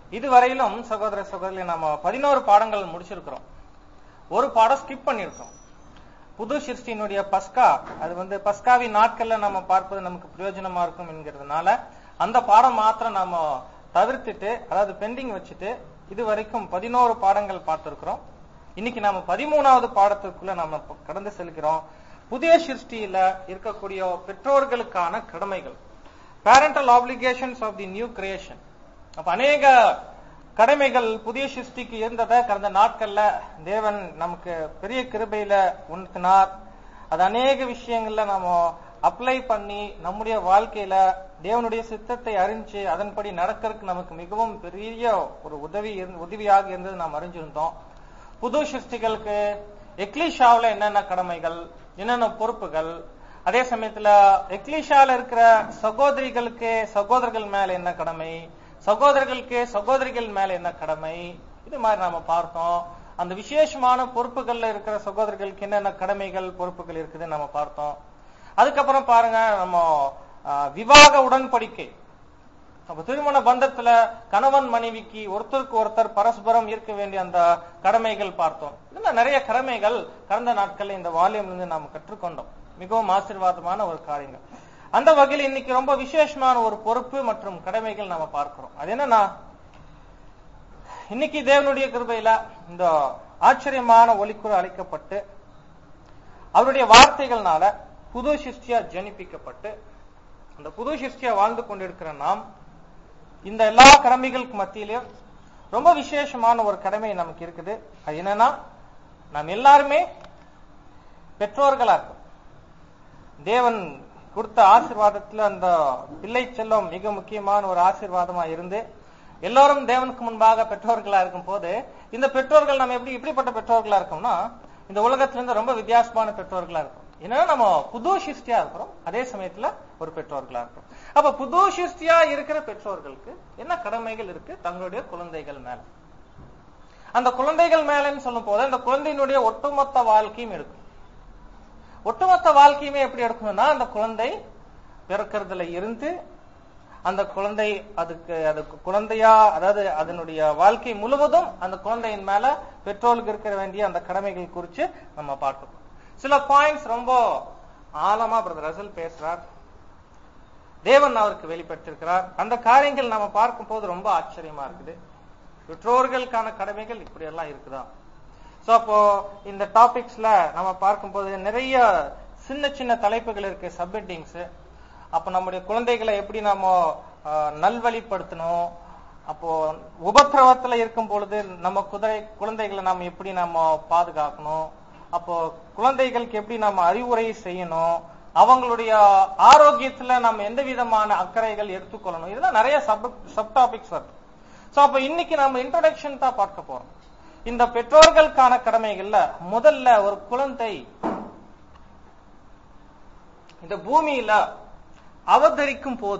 இதுவரையிலும் சகோதர சகோதரி நம்ம பதினோரு பாடங்கள் முடிச்சிருக்கிறோம் ஒரு பாடம் ஸ்கிப் பண்ணியிருக்கோம் புது சிருஷ்டியினுடைய பஸ்கா அது வந்து பஸ்காவின் நாட்கள்ல நம்ம பார்ப்பது நமக்கு பிரயோஜனமா இருக்கும் என்கிறதுனால அந்த பாடம் மாத்திரம் நாம தவிர்த்துட்டு அதாவது பெண்டிங் வச்சுட்டு இது வரைக்கும் பதினோரு பாடங்கள் பார்த்திருக்கிறோம் இன்னைக்கு நாம பதிமூணாவது பாடத்துக்குள்ள நாம இப்ப கடந்து செல்கிறோம் புதிய சிருஷ்டியில இருக்கக்கூடிய பெற்றோர்களுக்கான கடமைகள் parental applications of the new creation அப்ப அநேக கடமைகள் புதிய சிருஷ்டிக்கு இருந்ததை கடந்த நாட்கள்ல தேவன் நமக்கு பெரிய கிருபையில உணர்த்தினார் அது அநேக விஷயங்கள்ல நாம அப்ளை பண்ணி நம்முடைய வாழ்க்கையில தேவனுடைய சித்தத்தை அறிஞ்சு அதன்படி நடக்கிறதுக்கு நமக்கு மிகவும் பெரிய ஒரு உதவி இருந்து- உதவியாக இருந்தது நாம் அறிஞ்சிருந்தோம் புது சிருஷ்டிகளுக்கு எக்லிஷாவுல என்னென்ன கடமைகள் என்னென்ன பொறுப்புகள் அதே சமயத்துல எக்லிஷால இருக்கிற சகோதரிகளுக்கு சகோதரர்கள் மேல என்ன கடமை சகோதரர்களுக்கு சகோதரிகள் மேல என்ன கடமை இது மாதிரி நாம பார்த்தோம் அந்த விசேஷமான பொறுப்புகள்ல இருக்கிற சகோதரர்களுக்கு என்னென்ன கடமைகள் பொறுப்புகள் இருக்குதுன்னு நம்ம பார்த்தோம் அதுக்கப்புறம் பாருங்க நம்ம ஆஹ், விவாக உடன்படிக்கை அப்ப திருமண பந்தத்துல கணவன் மனைவிக்கு ஒருத்தருக்கு ஒருத்தர் பரஸ்பரம் இருக்க வேண்டிய அந்த கடமைகள் பார்த்தோம் இன்னும் நிறைய கடமைகள் கடந்த நாட்கள்ல இந்த வால்யூம்ல இருந்து நாம் கற்றுக்கொண்டோம் மிகவும் ஆசீர்வாதமான ஒரு காரியங்கள் அந்த வகையில் இன்னைக்கு ரொம்ப விசேஷமான ஒரு பொறுப்பு மற்றும் கடமைகள் நாம பார்க்கிறோம் அது என்னன்னா இன்னைக்கு தேவனுடைய கிருபையில இந்த ஆச்சரியமான ஒலிக்குறு அழைக்கப்பட்டு அவருடைய வார்த்தைகள்னால புது சிருஷ்டியா ஜனிப்பிக்கப்பட்டு அந்த புது சிருஷ்டியா வாழ்ந்து கொண்டிருக்கிற நாம் இந்த எல்லா கடமைகளுக்கு மத்தியிலும் ரொம்ப விசேஷமான ஒரு கடமை நமக்கு இருக்குது அது என்னன்னா நாம் எல்லாருமே பெற்றோர்களா இருக்கோம் தேவன் கொடுத்த ஆசீர்வாதத்துல அந்த பிள்ளை செல்லம் மிக முக்கியமான ஒரு ஆசீர்வாதமா இருந்து எல்லாரும் தேவனுக்கு முன்பாக பெற்றோர்களா இருக்கும் போது இந்த பெற்றோர்கள் நம்ம எப்படி இப்படிப்பட்ட பெற்றோர்களா இருக்கோம்னா இந்த உலகத்துல இருந்து ரொம்ப வித்தியாசமான பெற்றோர்களா இருக்கும் ஏன்னா நம்ம புது சிருஷ்டியா இருக்கிறோம் அதே சமயத்துல ஒரு பெற்றோர்களா இருக்கிறோம் அப்ப புது சிருஷ்டியா இருக்கிற பெற்றோர்களுக்கு என்ன கடமைகள் இருக்கு தங்களுடைய குழந்தைகள் மேல அந்த குழந்தைகள் மேலன்னு சொல்லும் போது அந்த குழந்தையினுடைய ஒட்டுமொத்த வாழ்க்கையும் இருக்கும் ஒட்டுமொத்த வாழ்க்கையுமே எப்படி எடுக்கணும்னா அந்த குழந்தை பிறக்கிறதுல இருந்து அந்த குழந்தை அதுக்கு அதுக்கு குழந்தையா அதாவது அதனுடைய வாழ்க்கை முழுவதும் அந்த குழந்தையின் மேல பெற்றோருக்கு இருக்க வேண்டிய அந்த கடமைகள் குறித்து நம்ம பார்க்கணும் சில பாயிண்ட்ஸ் ரொம்ப ஆழமா பிரதர் ரசல் பேசுறார் தேவன் அவருக்கு வெளிப்படுத்திருக்கிறார் அந்த காரியங்கள் நாம பார்க்கும் போது ரொம்ப ஆச்சரியமா இருக்குது பெற்றோர்களுக்கான கடமைகள் இப்படி எல்லாம் இருக்குதா சோ அப்போ இந்த டாபிக்ஸ்ல நம்ம பார்க்கும்போது நிறைய சின்ன சின்ன தலைப்புகள் இருக்கு சப்ஹெட்டிங்ஸ் அப்போ நம்முடைய குழந்தைகளை எப்படி நாம ஆஹ், நல்வழிப்படுத்தணும் அப்போ உபத்திரவத்துல இருக்கும் பொழுது நம்ம குதிரை குழந்தைகளை நாம எப்படி நாம பாதுகாக்கணும் அப்போ குழந்தைகளுக்கு எப்படி நாம அறிவுரை செய்யணும் அவங்களுடைய ஆரோக்கியத்துல நம்ம எந்த விதமான அக்கறைகள் எடுத்துக்கொள்ளணும் இதெல்லாம் நிறைய சப் சப் டாபிக்ஸ் வருது சோ அப்ப இன்னைக்கு நம்ம இன்ட்ரோடக்ஷன் தான் பார்க்க போறோம் இந்த பெற்றோர்களுக்கான கடமைகள்ல முதல்ல ஒரு குழந்தை இந்த பூமியில அவதரிக்கும் போது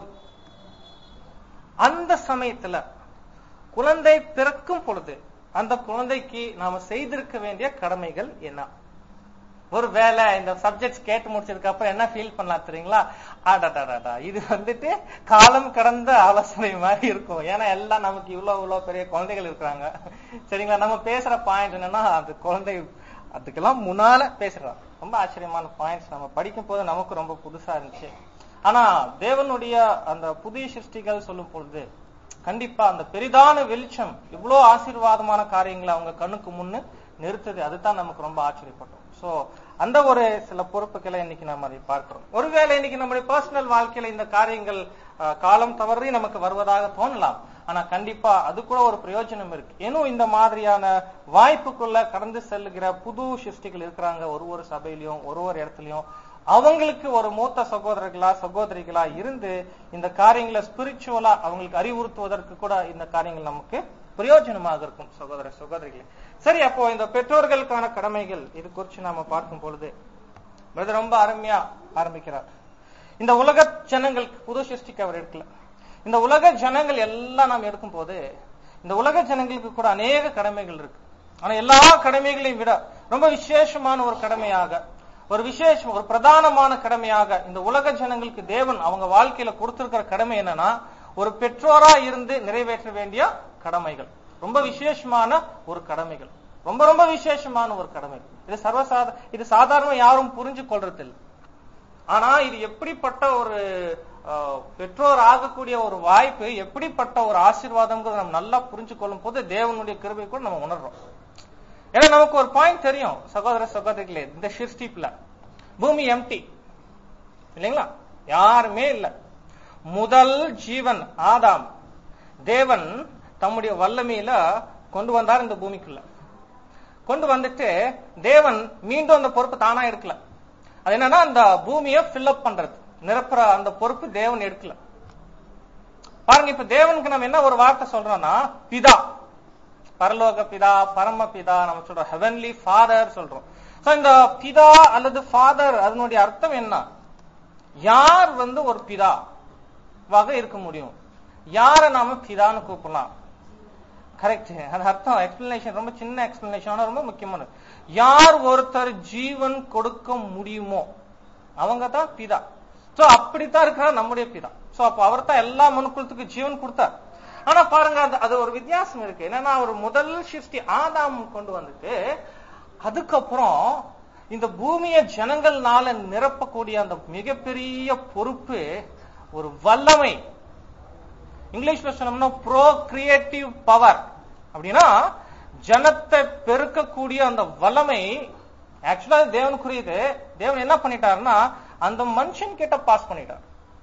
அந்த சமயத்துல குழந்தை பிறக்கும் பொழுது அந்த குழந்தைக்கு நாம செய்திருக்க வேண்டிய கடமைகள் என்ன ஒரு வேலை இந்த சப்ஜெக்ட்ஸ் கேட்டு முடிச்சதுக்கு அப்புறம் என்ன ஃபீல் பண்ணலாம் தெரியுங்களா ஆடாடாடா இது வந்துட்டு காலம் கடந்த ஆலோசனை மாதிரி இருக்கும் ஏன்னா எல்லாம் நமக்கு இவ்வளவு இவ்வளவு பெரிய குழந்தைகள் இருக்கிறாங்க சரிங்களா நம்ம பேசுற பாயிண்ட் என்னன்னா அது குழந்தை அதுக்கெல்லாம் முன்னால பேசுறோம் ரொம்ப ஆச்சரியமான பாயிண்ட்ஸ் நம்ம படிக்கும் போது நமக்கு ரொம்ப புதுசா இருந்துச்சு ஆனா தேவனுடைய அந்த புதிய சிருஷ்டிகள் சொல்லும் பொழுது கண்டிப்பா அந்த பெரிதான வெளிச்சம் இவ்வளவு ஆசீர்வாதமான காரியங்களை அவங்க கண்ணுக்கு முன்னு நிறுத்துது அதுதான் நமக்கு ரொம்ப ஆச்சரியப்பட்டோம் சோ அந்த ஒரு சில பொறுப்புகளை இன்னைக்கு நாம் அதை பார்க்கிறோம் ஒருவேளை இன்னைக்கு நம்முடைய பர்சனல் வாழ்க்கையில இந்த காரியங்கள் அஹ், காலம் தவறி நமக்கு வருவதாக தோணலாம் ஆனா கண்டிப்பா அது கூட ஒரு பிரயோஜனம் இருக்கு ஏனும் இந்த மாதிரியான வாய்ப்புக்குள்ள கடந்து செல்லுகிற புது சிருஷ்டிகள் இருக்கிறாங்க ஒரு ஒரு சபையிலயும் ஒரு ஒரு இடத்துலயும் அவங்களுக்கு ஒரு மூத்த சகோதரர்களா சகோதரிகளா இருந்து இந்த காரியங்களை ஸ்பிரிச்சுவலா அவங்களுக்கு அறிவுறுத்துவதற்கு கூட இந்த காரியங்கள் நமக்கு பிரயோஜனமாக இருக்கும் சகோதர சகோதரிகளே சரி அப்போ இந்த பெற்றோர்களுக்கான கடமைகள் இது குறித்து நாம பார்க்கும் பொழுது பிரதர் ரொம்ப அருமையா ஆரம்பிக்கிறார் இந்த உலக ஜனங்களுக்கு புது சிருஷ்டிக்கு அவர் எடுக்கல இந்த உலக ஜனங்கள் எல்லாம் நாம் எடுக்கும் போது இந்த உலக ஜனங்களுக்கு கூட அநேக கடமைகள் இருக்கு ஆனா எல்லா கடமைகளையும் விட ரொம்ப விசேஷமான ஒரு கடமையாக ஒரு விசேஷம் ஒரு பிரதானமான கடமையாக இந்த உலக ஜனங்களுக்கு தேவன் அவங்க வாழ்க்கையில கொடுத்திருக்கிற கடமை என்னன்னா ஒரு பெற்றோரா இருந்து நிறைவேற்ற வேண்டிய கடமைகள் ரொம்ப விசேஷமான ஒரு கடமைகள் ரொம்ப ரொம்ப விசேஷமான ஒரு கடமை இது சர்வசாத இது சாதாரண யாரும் புரிஞ்சு கொள்றது இல்லை ஆனா இது எப்படிப்பட்ட ஒரு அஹ், பெற்றோர் ஆகக்கூடிய ஒரு வாய்ப்பு எப்படிப்பட்ட ஒரு ஆசீர்வாதம்ங்கிறத நம்ம நல்லா புரிஞ்சு கொள்ளும் போது தேவனுடைய கிருபை கூட நம்ம உணர்றோம் ஏன்னா நமக்கு ஒரு பாயிண்ட் தெரியும் சகோதர சகோதரிகளே இந்த ஷிர்ஸ்டிப்ல பூமி எம்டி இல்லைங்களா யாருமே இல்ல முதல் ஜீவன் ஆதாம் தேவன் தம்முடைய வல்லமையில கொண்டு வந்தார் இந்த பூமிக்குள்ள கொண்டு வந்துட்டு தேவன் மீண்டும் அந்த பொறுப்பு தானா எடுக்கல அது என்னன்னா அந்த பூமியை ஃபில்அப் பண்றது நிரப்புற அந்த பொறுப்பு தேவன் எடுக்கல பாருங்க இப்ப தேவனுக்கு நம்ம என்ன ஒரு வார்த்தை சொல்றோம்னா பிதா பரலோக பிதா பரம பிதா நம்ம சொல்றோம் ஹெவன்லி ஃபாதர் சொல்றோம் சோ இந்த பிதா அல்லது ஃபாதர் அதனுடைய அர்த்தம் என்ன யார் வந்து ஒரு பிதா வகை இருக்க முடியும் யார நாம பிதான்னு கூப்பிடலாம் கரெக்ட் அது அர்த்தம் எக்ஸ்பிளனேஷன் ரொம்ப சின்ன எக்ஸ்பிளனேஷன் ஆனா ரொம்ப முக்கியமானது யார் ஒருத்தர் ஜீவன் கொடுக்க முடியுமோ அவங்க தான் பிதா சோ அப்படித்தான் இருக்கிறார் நம்முடைய பிதா சோ அப்ப அவர் தான் எல்லா மனுக்குலத்துக்கும் ஜீவன் கொடுத்தார் ஆனா பாருங்க அது அது ஒரு வித்தியாசம் இருக்கு என்னன்னா அவர் முதல் சிருஷ்டி ஆதாம் கொண்டு வந்துட்டு அதுக்கப்புறம் இந்த பூமியை ஜனங்கள்னால நிரப்பக்கூடிய அந்த மிகப்பெரிய பொறுப்பு ஒரு வல்லமை இங்கிலீஷ்ல சொன்னோம்னா ப்ரோ கிரியேட்டிவ் பவர் அப்படின்னா ஜனத்தை பெருக்கக்கூடிய அந்த வல்லமை ஆக்சுவலா தேவனுக்குரியது தேவன் என்ன பண்ணிட்டாருன்னா அந்த மனுஷன் கிட்ட பாஸ் பண்ணிட்டார்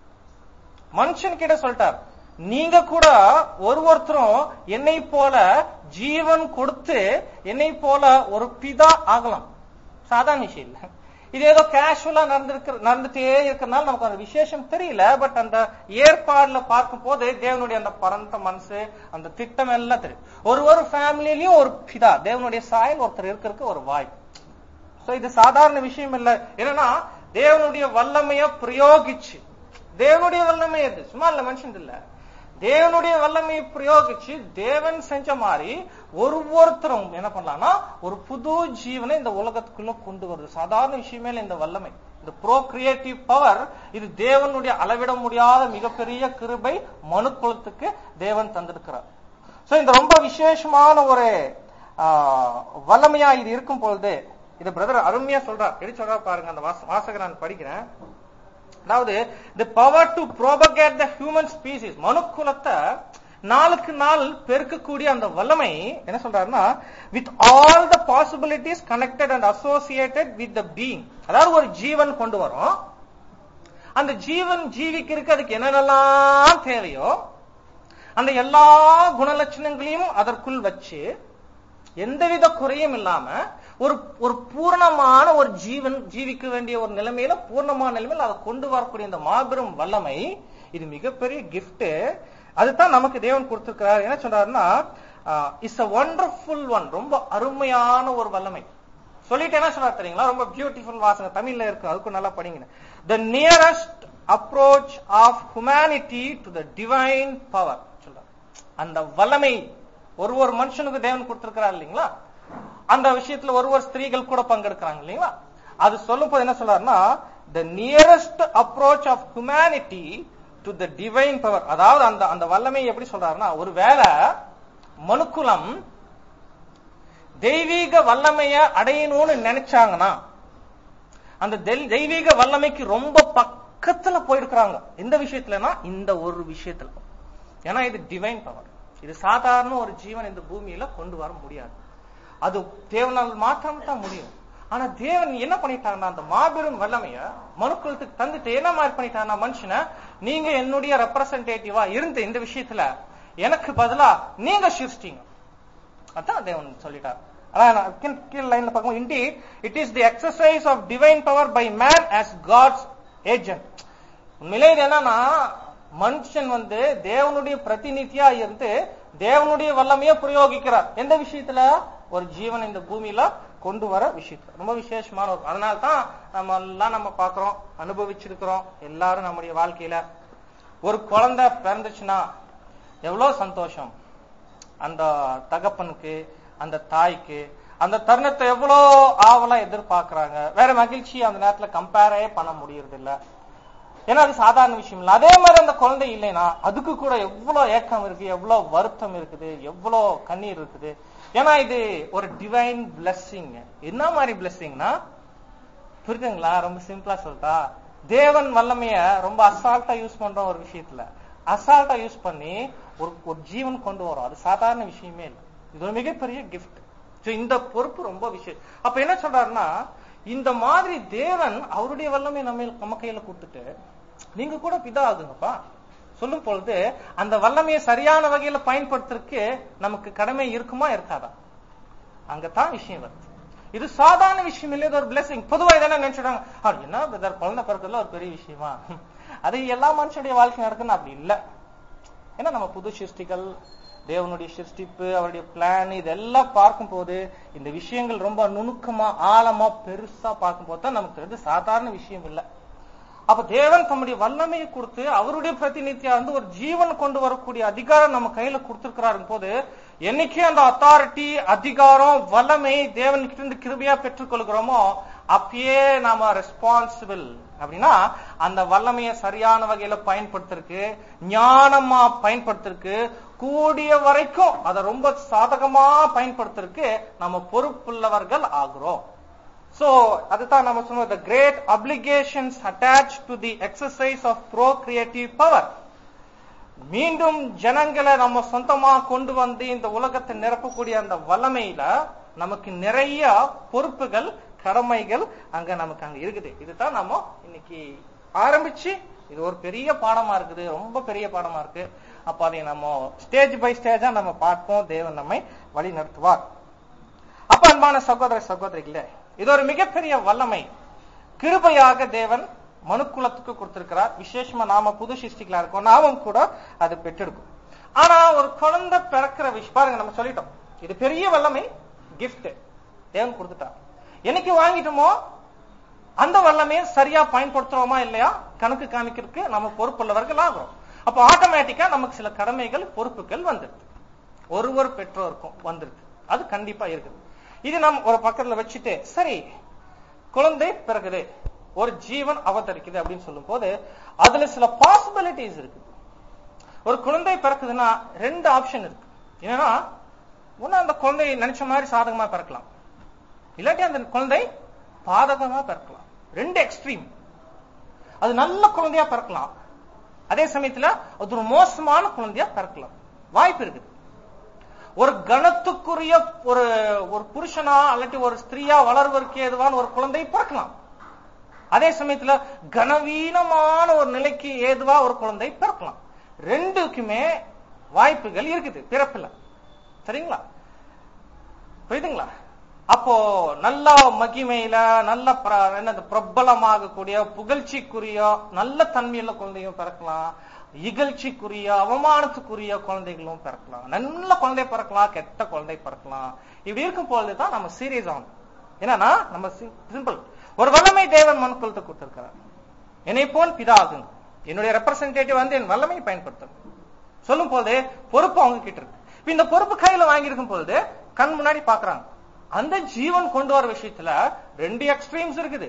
மனுஷன் கிட்ட சொல்லிட்டார் நீங்க கூட ஒரு ஒருத்தரும் என்னை போல ஜீவன் கொடுத்து என்னை போல ஒரு பிதா ஆகலாம் சாதாரண விஷயம் இல்ல இது ஏதோ கேஷுவலா நடந்திருக்க நடந்துட்டே இருக்கிறதுனால நமக்கு அந்த விசேஷம் தெரியல பட் அந்த ஏற்பாடுல பார்க்கும் போது தேவனுடைய அந்த பரந்த மனசு அந்த திட்டம் எல்லாம் தெரியும் ஒரு ஒரு ஃபேமிலியிலயும் ஒரு பிதா தேவனுடைய சாயல் ஒருத்தர் இருக்கிறதுக்கு ஒரு வாய்ப்பு சோ இது சாதாரண விஷயம் இல்ல என்னன்னா தேவனுடைய வல்லமைய பிரயோகிச்சு தேவனுடைய வல்லமை அது சும்மா இல்ல மனுஷன் இல்ல தேவனுடைய வல்லமையை பிரயோகிச்சு தேவன் செஞ்ச மாதிரி ஒரு ஒருத்தரும் என்ன பண்ணலாம்னா ஒரு புது ஜீவனை இந்த உலகத்துக்குள்ள கொண்டு வருது சாதாரண விஷயமே இல்ல இந்த வல்லமை இந்த ப்ரோ கிரியேட்டிவ் பவர் இது தேவனுடைய அளவிட முடியாத மிகப்பெரிய கிருபை மனு குலத்துக்கு தேவன் தந்திருக்கிறார் சோ இந்த ரொம்ப விசேஷமான ஒரு ஆஹ், வல்லமையா இது இருக்கும் பொழுது இது பிரதர் அருமையா சொல்றார் எப்படி சொல்றா பாருங்க அந்த வாச- வாசகரை நான் படிக்கிறேன் அதாவது the power to propagate the human species மனுக்குலத்தை நாளுக்கு நாள் பெருக்கக்கூடிய அந்த வல்லமை என்ன சொல்றாருன்னா with all the possibilities connected and associated with the being அதாவது ஒரு ஜீவன் கொண்டு வரும் அந்த ஜீவன் ஜீவிக்கிறதுக்கு அதுக்கு என்னென்னலாம் தேவையோ அந்த எல்லா குணலட்சணங்களையும் அதற்குள் வச்சு எந்தவித குறையும் இல்லாம ஒரு ஒரு பூர்ணமான ஒரு ஜீவன் ஜீவிக்க வேண்டிய ஒரு நிலைமையில பூர்ணமான நிலைமையில அதை கொண்டு வரக்கூடிய இந்த மாபெரும் வல்லமை இது மிகப்பெரிய கிஃப்ட் அதுதான் நமக்கு தேவன் கொடுத்திருக்கிறார் என்ன சொல்றாருன்னா இஸ் அ ஒண்டர்ஃபுல் ஒன் ரொம்ப அருமையான ஒரு வல்லமை சொல்லிட்டு என்ன சொல்றாரு தெரியுங்களா ரொம்ப பியூட்டிஃபுல் வாசனை தமிழ்ல இருக்கு அதுக்கும் நல்லா படிங்க the nearest approach of humanity to the divine power சொல்றாரு அந்த வல்லமை ஒரு ஒரு மனுஷனுக்கு தேவன் கொடுத்திருக்கிறார் இல்லைங்களா அந்த விஷயத்துல ஒரு ஒரு ஸ்திரீகள் கூட பங்கெடுக்கிறாங்க இல்லைங்களா அது சொல்லும் போது என்ன சொல்றாருன்னா the nearest approach of humanity to the divine power அதாவது அந்த அந்த வல்லமை எப்படி சொல்றாருன்னா ஒருவேளை மனுக்குலம் தெய்வீக வல்லமைய அடையணும்னு நினைச்சாங்கன்னா அந்த தெல்- தெய்வீக வல்லமைக்கு ரொம்ப பக்கத்துல போயிருக்கிறாங்க எந்த விஷயத்துலனா இந்த ஒரு விஷயத்துல ஏன்னா இது டிவைன் பவர் இது சாதாரண ஒரு ஜீவன் இந்த பூமியில கொண்டு வர முடியாது அது தேவனால் மாத்திரம் தான் முடியும் ஆனா தேவன் என்ன பண்ணிட்டாங்கன்னா அந்த மாபெரும் வல்லமைய மனுக்குலத்துக்கு தந்துட்டு என்ன மாதிரி பண்ணிட்டாங்கன்னா மனுஷனை நீங்க என்னுடைய ரெப்ரசன்டேட்டிவா இருந்து இந்த விஷயத்துல எனக்கு பதிலா நீங்க சிருஷ்டிங்க அதான் தேவன் சொல்லிட்டார் அதான் நான் கீழ் கீழ் லைன்ல பார்க்கும்போது indeed it is the exercise of divine power by man as God's agent உண்மையிலே இது என்னன்னா மனுஷன் வந்து தேவனுடைய பிரதிநிதியா இருந்து தேவனுடைய வல்லமையை பிரயோகிக்கிறார் எந்த விஷயத்துல ஒரு ஜீவன் இந்த பூமியில கொண்டு வர விஷயத்துல ரொம்ப விசேஷமான ஒரு அதனால தான் நம்ம எல்லாம் நம்ம பார்க்கிறோம் அனுபவிச்சிருக்கிறோம் எல்லாரும் நம்முடைய வாழ்க்கையில ஒரு குழந்தை பிறந்துச்சுன்னா எவ்வளவு சந்தோஷம் அந்த தகப்பனுக்கு அந்த தாய்க்கு அந்த தருணத்தை எவ்வளோ ஆவலா எதிர்பார்க்கறாங்க வேற மகிழ்ச்சி அந்த நேரத்துல கம்பேரே பண்ண முடியறது இல்ல ஏன்னா அது சாதாரண விஷயம் இல்லை அதே மாதிரி அந்த குழந்தை இல்லைன்னா அதுக்கு கூட எவ்வளவு ஏக்கம் இருக்கு எவ்வளவு வருத்தம் இருக்குது எவ்வளவு கண்ணீர் இருக்குது ஏன்னா இது ஒரு டிவைன் பிளஸ்ஸிங் என்ன மாதிரி பிளஸ்ஸிங்னா புரியுதுங்களா ரொம்ப சிம்பிளா சொல்லிட்டா தேவன் வல்லமைய ரொம்ப அசால்ட்டா யூஸ் பண்றோம் ஒரு விஷயத்துல அசால்ட்டா யூஸ் பண்ணி ஒரு ஒரு ஜீவன் கொண்டு வரும் அது சாதாரண விஷயமே இல்லை இது ஒரு மிகப்பெரிய கிஃப்ட் இந்த பொறுப்பு ரொம்ப விஷயம் அப்ப என்ன சொல்றாருன்னா இந்த மாதிரி தேவன் அவருடைய வல்லமை நம்ம நம்ம கையில கொடுத்துட்டு நீங்க கூட பிதா ஆகுங்கப்பா சொல்லும் பொழுது அந்த வல்லமையை சரியான வகையில பயன்படுத்துறதுக்கு நமக்கு கடமை இருக்குமா இருக்காதா அங்கதான் விஷயம் வருது இது சாதாரண விஷயம் இல்லை இது ஒரு பிளெஸிங் பொதுவா இதெல்லாம் நினைச்சிடுறாங்க "ஆ, என்ன பிரதர் குழந்தை பிறக்கிறதுல ஒரு பெரிய விஷயமா அது எல்லா மனுஷனுடைய வாழ்க்கை நடக்குன்னு அப்படி இல்ல ஏன்னா நம்ம புது சிருஷ்டிகள் தேவனுடைய சிருஷ்டிப்பு அவருடைய பிளான் இதெல்லாம் பார்க்கும்போது இந்த விஷயங்கள் ரொம்ப நுணுக்கமா ஆழமா பெருசா பார்க்கும்போது தான் நமக்கு தெரியுது சாதாரண விஷயம் இல்லை அப்ப தேவன் தம்முடைய வல்லமையை கொடுத்து அவருடைய பிரதிநிதியா வந்து ஒரு ஜீவன் கொண்டு வரக்கூடிய அதிகாரம் நம்ம கையில கொடுத்திருக்கிறாரு போது என்னைக்கு அந்த அத்தாரிட்டி அதிகாரம் வல்லமை தேவன் கிட்ட இருந்து கிருபையா பெற்றுக்கொள்கிறோமோ அப்பயே நாம ரெஸ்பான்சிபிள் அப்படின்னா அந்த வல்லமையை சரியான வகையில பயன்படுத்துறதுக்கு ஞானமா பயன்படுத்துறதுக்கு கூடிய வரைக்கும் அதை ரொம்ப சாதகமா பயன்படுத்துறதுக்கு நம்ம பொறுப்புள்ளவர்கள் ஆகிறோம் சோ அதுதான் நம்ம சொன்னோம் the great obligations attached to the exercise of procreative power மீண்டும் ஜனங்களை நம்ம சொந்தமா கொண்டு வந்து இந்த உலகத்தை நிரப்பக்கூடிய அந்த வல்லமையில நமக்கு நிறைய பொறுப்புகள் கடமைகள் அங்க நமக்கு அங்க இருக்குது இதுதான் நம்ம இன்னைக்கு ஆரம்பிச்சு இது ஒரு பெரிய பாடமா இருக்குது ரொம்ப பெரிய பாடமா இருக்கு அப்ப அதை நம்ம ஸ்டேஜ் பை ஸ்டேஜா நம்ம பார்ப்போம் தேவன் நம்மை வழி நடத்துவார் அப்ப அன்பான சகோதர சகோதரிகளே இது ஒரு மிகப்பெரிய வல்லமை கிருபையாக தேவன் மனுக்குலத்துக்கு கொடுத்திருக்கிறார் விசேஷமா நாம புது சிருஷ்டிகளா இருக்கோம் நாமும் கூட அது பெற்றிருக்கும் ஆனா ஒரு குழந்தை பிறக்கிற விஷயம் பாருங்க நம்ம சொல்லிட்டோம் இது பெரிய வல்லமை gift தேவன் கொடுத்துட்டார் என்னைக்கு வாங்கிட்டோமோ அந்த வல்லமையை சரியா பயன்படுத்துறோமா இல்லையா கணக்கு காமிக்கிறதுக்கு நம்ம பொறுப்புள்ளவர்கள் ஆகிறோம் அப்போ ஆட்டோமேட்டிக்கா நமக்கு சில கடமைகள் பொறுப்புகள் வந்துருது ஒருவர் பெற்றோருக்கும் வந்துருது அது கண்டிப்பா இருக்குது இது நம்ம ஒரு பக்கத்துல வச்சுட்டு சரி குழந்தை பிறகுது ஒரு ஜீவன் அவதரிக்குது அப்படின்னு சொல்லும் போது அதுல சில பாசிபிலிட்டிஸ் இருக்கு ஒரு குழந்தை பிறக்குதுன்னா ரெண்டு ஆப்ஷன் இருக்கு என்னன்னா ஒண்ணு அந்த குழந்தை நினைச்ச மாதிரி சாதகமா பிறக்கலாம் இல்லாட்டி அந்த குழந்தை பாதகமா பிறக்கலாம் ரெண்டு எக்ஸ்ட்ரீம் அது நல்ல குழந்தையா பிறக்கலாம் அதே சமயத்துல அது ஒரு மோசமான குழந்தையா பிறக்கலாம் வாய்ப்பு இருக்குது ஒரு கணத்துக்குரிய ஒரு ஒரு புருஷனா அல்லது ஒரு ஸ்திரீயா வளர்வதற்கு ஏதுவான ஒரு குழந்தை பிறக்கலாம் அதே சமயத்துல கனவீனமான ஒரு நிலைக்கு ஏதுவா ஒரு குழந்தை பிறக்கலாம் ரெண்டுக்குமே வாய்ப்புகள் இருக்குது பிறப்புல சரிங்களா புரியுதுங்களா அப்போ நல்ல மகிமையில நல்ல பிர- என்னது பிரபலமாகக்கூடிய புகழ்ச்சிக்குரிய நல்ல தன்மையுள்ள குழந்தையும் பிறக்கலாம் இகழ்ச்சிக்குரிய அவமானத்துக்குரிய குழந்தைகளும் பிறக்கலாம் நல்ல குழந்தை பிறக்கலாம் கெட்ட குழந்தை பிறக்கலாம் இப்படி இருக்கும் பொழுதுதான் நம்ம சீரியஸ் ஆகணும் என்னன்னா நம்ம சிம்பிள் ஒரு வல்லமை தேவன் மனுக்குலத்தை கொடுத்திருக்கிறார் என்னை போல் பிதா ஆகுங்க என்னுடைய ரெப்ரசன்டேட்டிவ் வந்து என் வல்லமையை பயன்படுத்தணும் சொல்லும் போது பொறுப்பு அவங்க கிட்ட இருக்கு இப்ப இந்த பொறுப்பு கையில வாங்கியிருக்கும் பொழுது கண் முன்னாடி பாக்குறாங்க அந்த ஜீவன் கொண்டு வர விஷயத்துல ரெண்டு எக்ஸ்ட்ரீம்ஸ் இருக்குது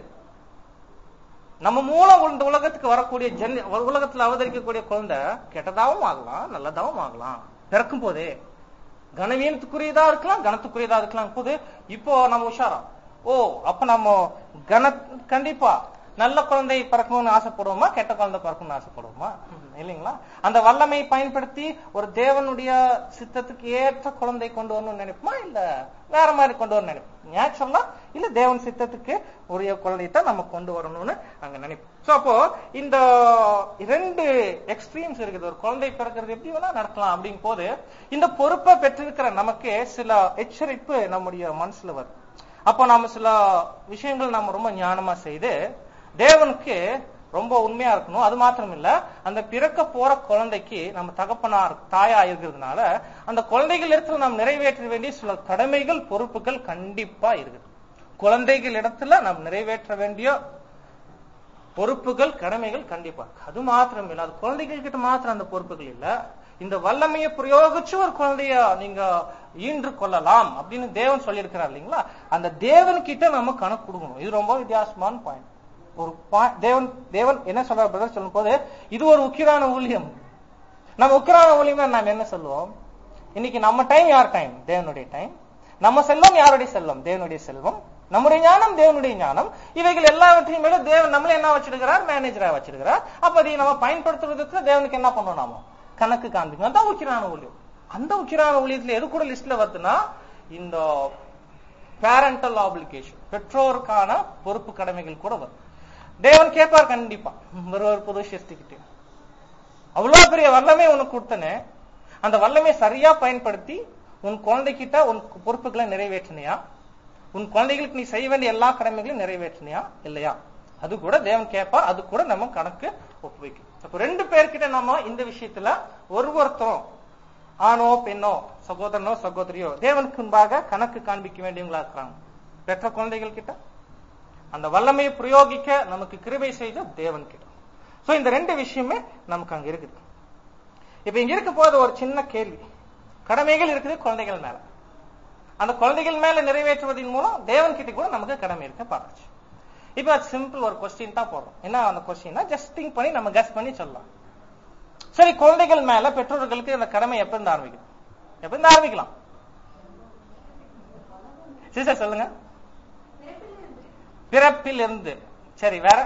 நம்ம மூலம் இந்த உலகத்துக்கு வரக்கூடிய ஜன் உலகத்துல அவதரிக்கக்கூடிய குழந்தை கெட்டதாவும் ஆகலாம் நல்லதாவும் ஆகலாம் பிறக்கும் போதே கனவீனத்துக்குரியதா இருக்கலாம் கனத்துக்குரியதா இருக்கலாம் போது இப்போ நம்ம உஷாரா ஓ அப்ப நம்ம கன கண்டிப்பா நல்ல குழந்தை பிறக்கணும்னு ஆசைப்படுவோமா கெட்ட குழந்தை பிறக்கணும்னு ஆசைப்படுவோமா இல்லைங்களா அந்த வல்லமை பயன்படுத்தி ஒரு தேவனுடைய சித்தத்துக்கு ஏற்ற குழந்தை கொண்டு வரணும்னு நினைப்போமா இல்ல வேற மாதிரி கொண்டு வரணும் நினைப்போம் நேச்சுரலா இல்ல தேவன் சித்தத்துக்கு உரிய குழந்தை தான் நம்ம கொண்டு வரணும்னு அங்க நினைப்போம் சோ அப்போ இந்த ரெண்டு எக்ஸ்ட்ரீம்ஸ் இருக்குது ஒரு குழந்தை பிறக்கிறது எப்படி வேணா நடக்கலாம் அப்படிங்கும் போது இந்த பொறுப்பை பெற்றிருக்கிற நமக்கு சில எச்சரிப்பு நம்முடைய மனசுல வருது அப்போ நாம சில விஷயங்கள் நாம ரொம்ப ஞானமா செய்து தேவனுக்கு ரொம்ப உண்மையா இருக்கணும் அது மாத்திரம் இல்ல அந்த பிறக்க போற குழந்தைக்கு நம்ம தகப்பனார் தாயா இருக்கிறதுனால அந்த குழந்தைகள் இடத்துல நாம் நிறைவேற்ற வேண்டிய சில கடமைகள் பொறுப்புகள் கண்டிப்பா இருக்குது குழந்தைகள் இடத்துல நாம் நிறைவேற்ற வேண்டிய பொறுப்புகள் கடமைகள் கண்டிப்பா இருக்கு. அது மாத்திரம் இல்ல அது குழந்தைகள் கிட்ட மாத்திரம் அந்த பொறுப்புகள் இல்ல இந்த வல்லமையை பிரயோகிச்சு ஒரு குழந்தைய நீங்க ஈன்று கொள்ளலாம் அப்படின்னு தேவன் சொல்லியிருக்கிறார் இல்லைங்களா அந்த தேவன் கிட்ட நம்ம கணக்கு கொடுக்கணும் இது ரொம்ப வித்தியாசமான பாயிண்ட் ஒரு பா- தேவன் தேவன் என்ன சொல்றார் பிரதர் சொல்லும் போது இது ஒரு உக்கிரான ஊழியம் நம்ம உக்கிரான ஊழியம்னா நாம் என்ன சொல்லுவோம் இன்னைக்கு நம்ம டைம் யார் டைம் தேவனுடைய டைம் நம்ம செல்வம் யாருடைய செல்வம் தேவனுடைய செல்வம் நம்முடைய ஞானம் தேவனுடைய ஞானம் இவைகள் எல்லாவற்றையும் மேல தேவன் நம்மள என்ன வச்சிருக்கிறார் மேனேஜரா வச்சிருக்கிறார் அப்ப அதை நம்ம பயன்படுத்துறதுக்கு தேவனுக்கு என்ன பண்ணணும் நாம கணக்கு காண்பிக்கணும் அதான் உக்கிரான ஊழியம் அந்த உக்கிரான ஊழியத்துல எது கூட லிஸ்ட்ல வருதுன்னா இந்த பேரண்டல் ஆப்ளிகேஷன் பெற்றோருக்கான பொறுப்பு கடமைகள் கூட வரும் தேவன் கேட்பார் கண்டிப்பா ஒரு ஒரு புது சிருஷ்டிக்கிட்டே அவ்வளவு பெரிய வல்லமை உனக்கு கொடுத்தனே அந்த வல்லமை சரியா பயன்படுத்தி உன் குழந்தைகிட்ட உன் பொறுப்புகளை நிறைவேற்றினியா உன் குழந்தைகளுக்கு நீ செய்ய வேண்டிய எல்லா கடமைகளையும் நிறைவேற்றினியா இல்லையா அது கூட தேவன் கேட்பார் அது கூட நம்ம கணக்கு ஒப்புவைக்கும் அப்ப ரெண்டு பேர்கிட்ட நம்ம இந்த விஷயத்துல ஒரு ஒருத்தரும் ஆணோ பெண்ணோ சகோதரனோ சகோதரியோ தேவனுக்கு முன்பாக கணக்கு காண்பிக்க வேண்டியவங்களா இருக்கிறாங்க பெற்ற குழந்தைகள் கிட்ட அந்த வல்லமையை பிரயோகிக்க நமக்கு கிருபை செய்த தேவன் கிட்ட சோ இந்த ரெண்டு விஷயமே நமக்கு அங்க இருக்குது இப்ப இங்க இருக்க போது ஒரு சின்ன கேள்வி கடமைகள் இருக்குது குழந்தைகள் மேல அந்த குழந்தைகள் மேல நிறைவேற்றுவதன் மூலம் தேவன் கிட்ட கூட நமக்கு கடமை இருக்க பார்த்துச்சு இப்ப அது சிம்பிள் ஒரு கொஸ்டின் தான் போடுறோம் என்ன அந்த கொஸ்டின்னா ஜஸ்ட் திங்க் பண்ணி நம்ம கெஸ் பண்ணி சொல்லலாம் சரி குழந்தைகள் மேல பெற்றோர்களுக்கு இந்த கடமை எப்ப இருந்து ஆரம்பிக்கும் எப்ப இருந்து ஆரம்பிக்கலாம் சிஸ்டர் சொல்லுங்க பிறப்பில் இருந்து சரி வேற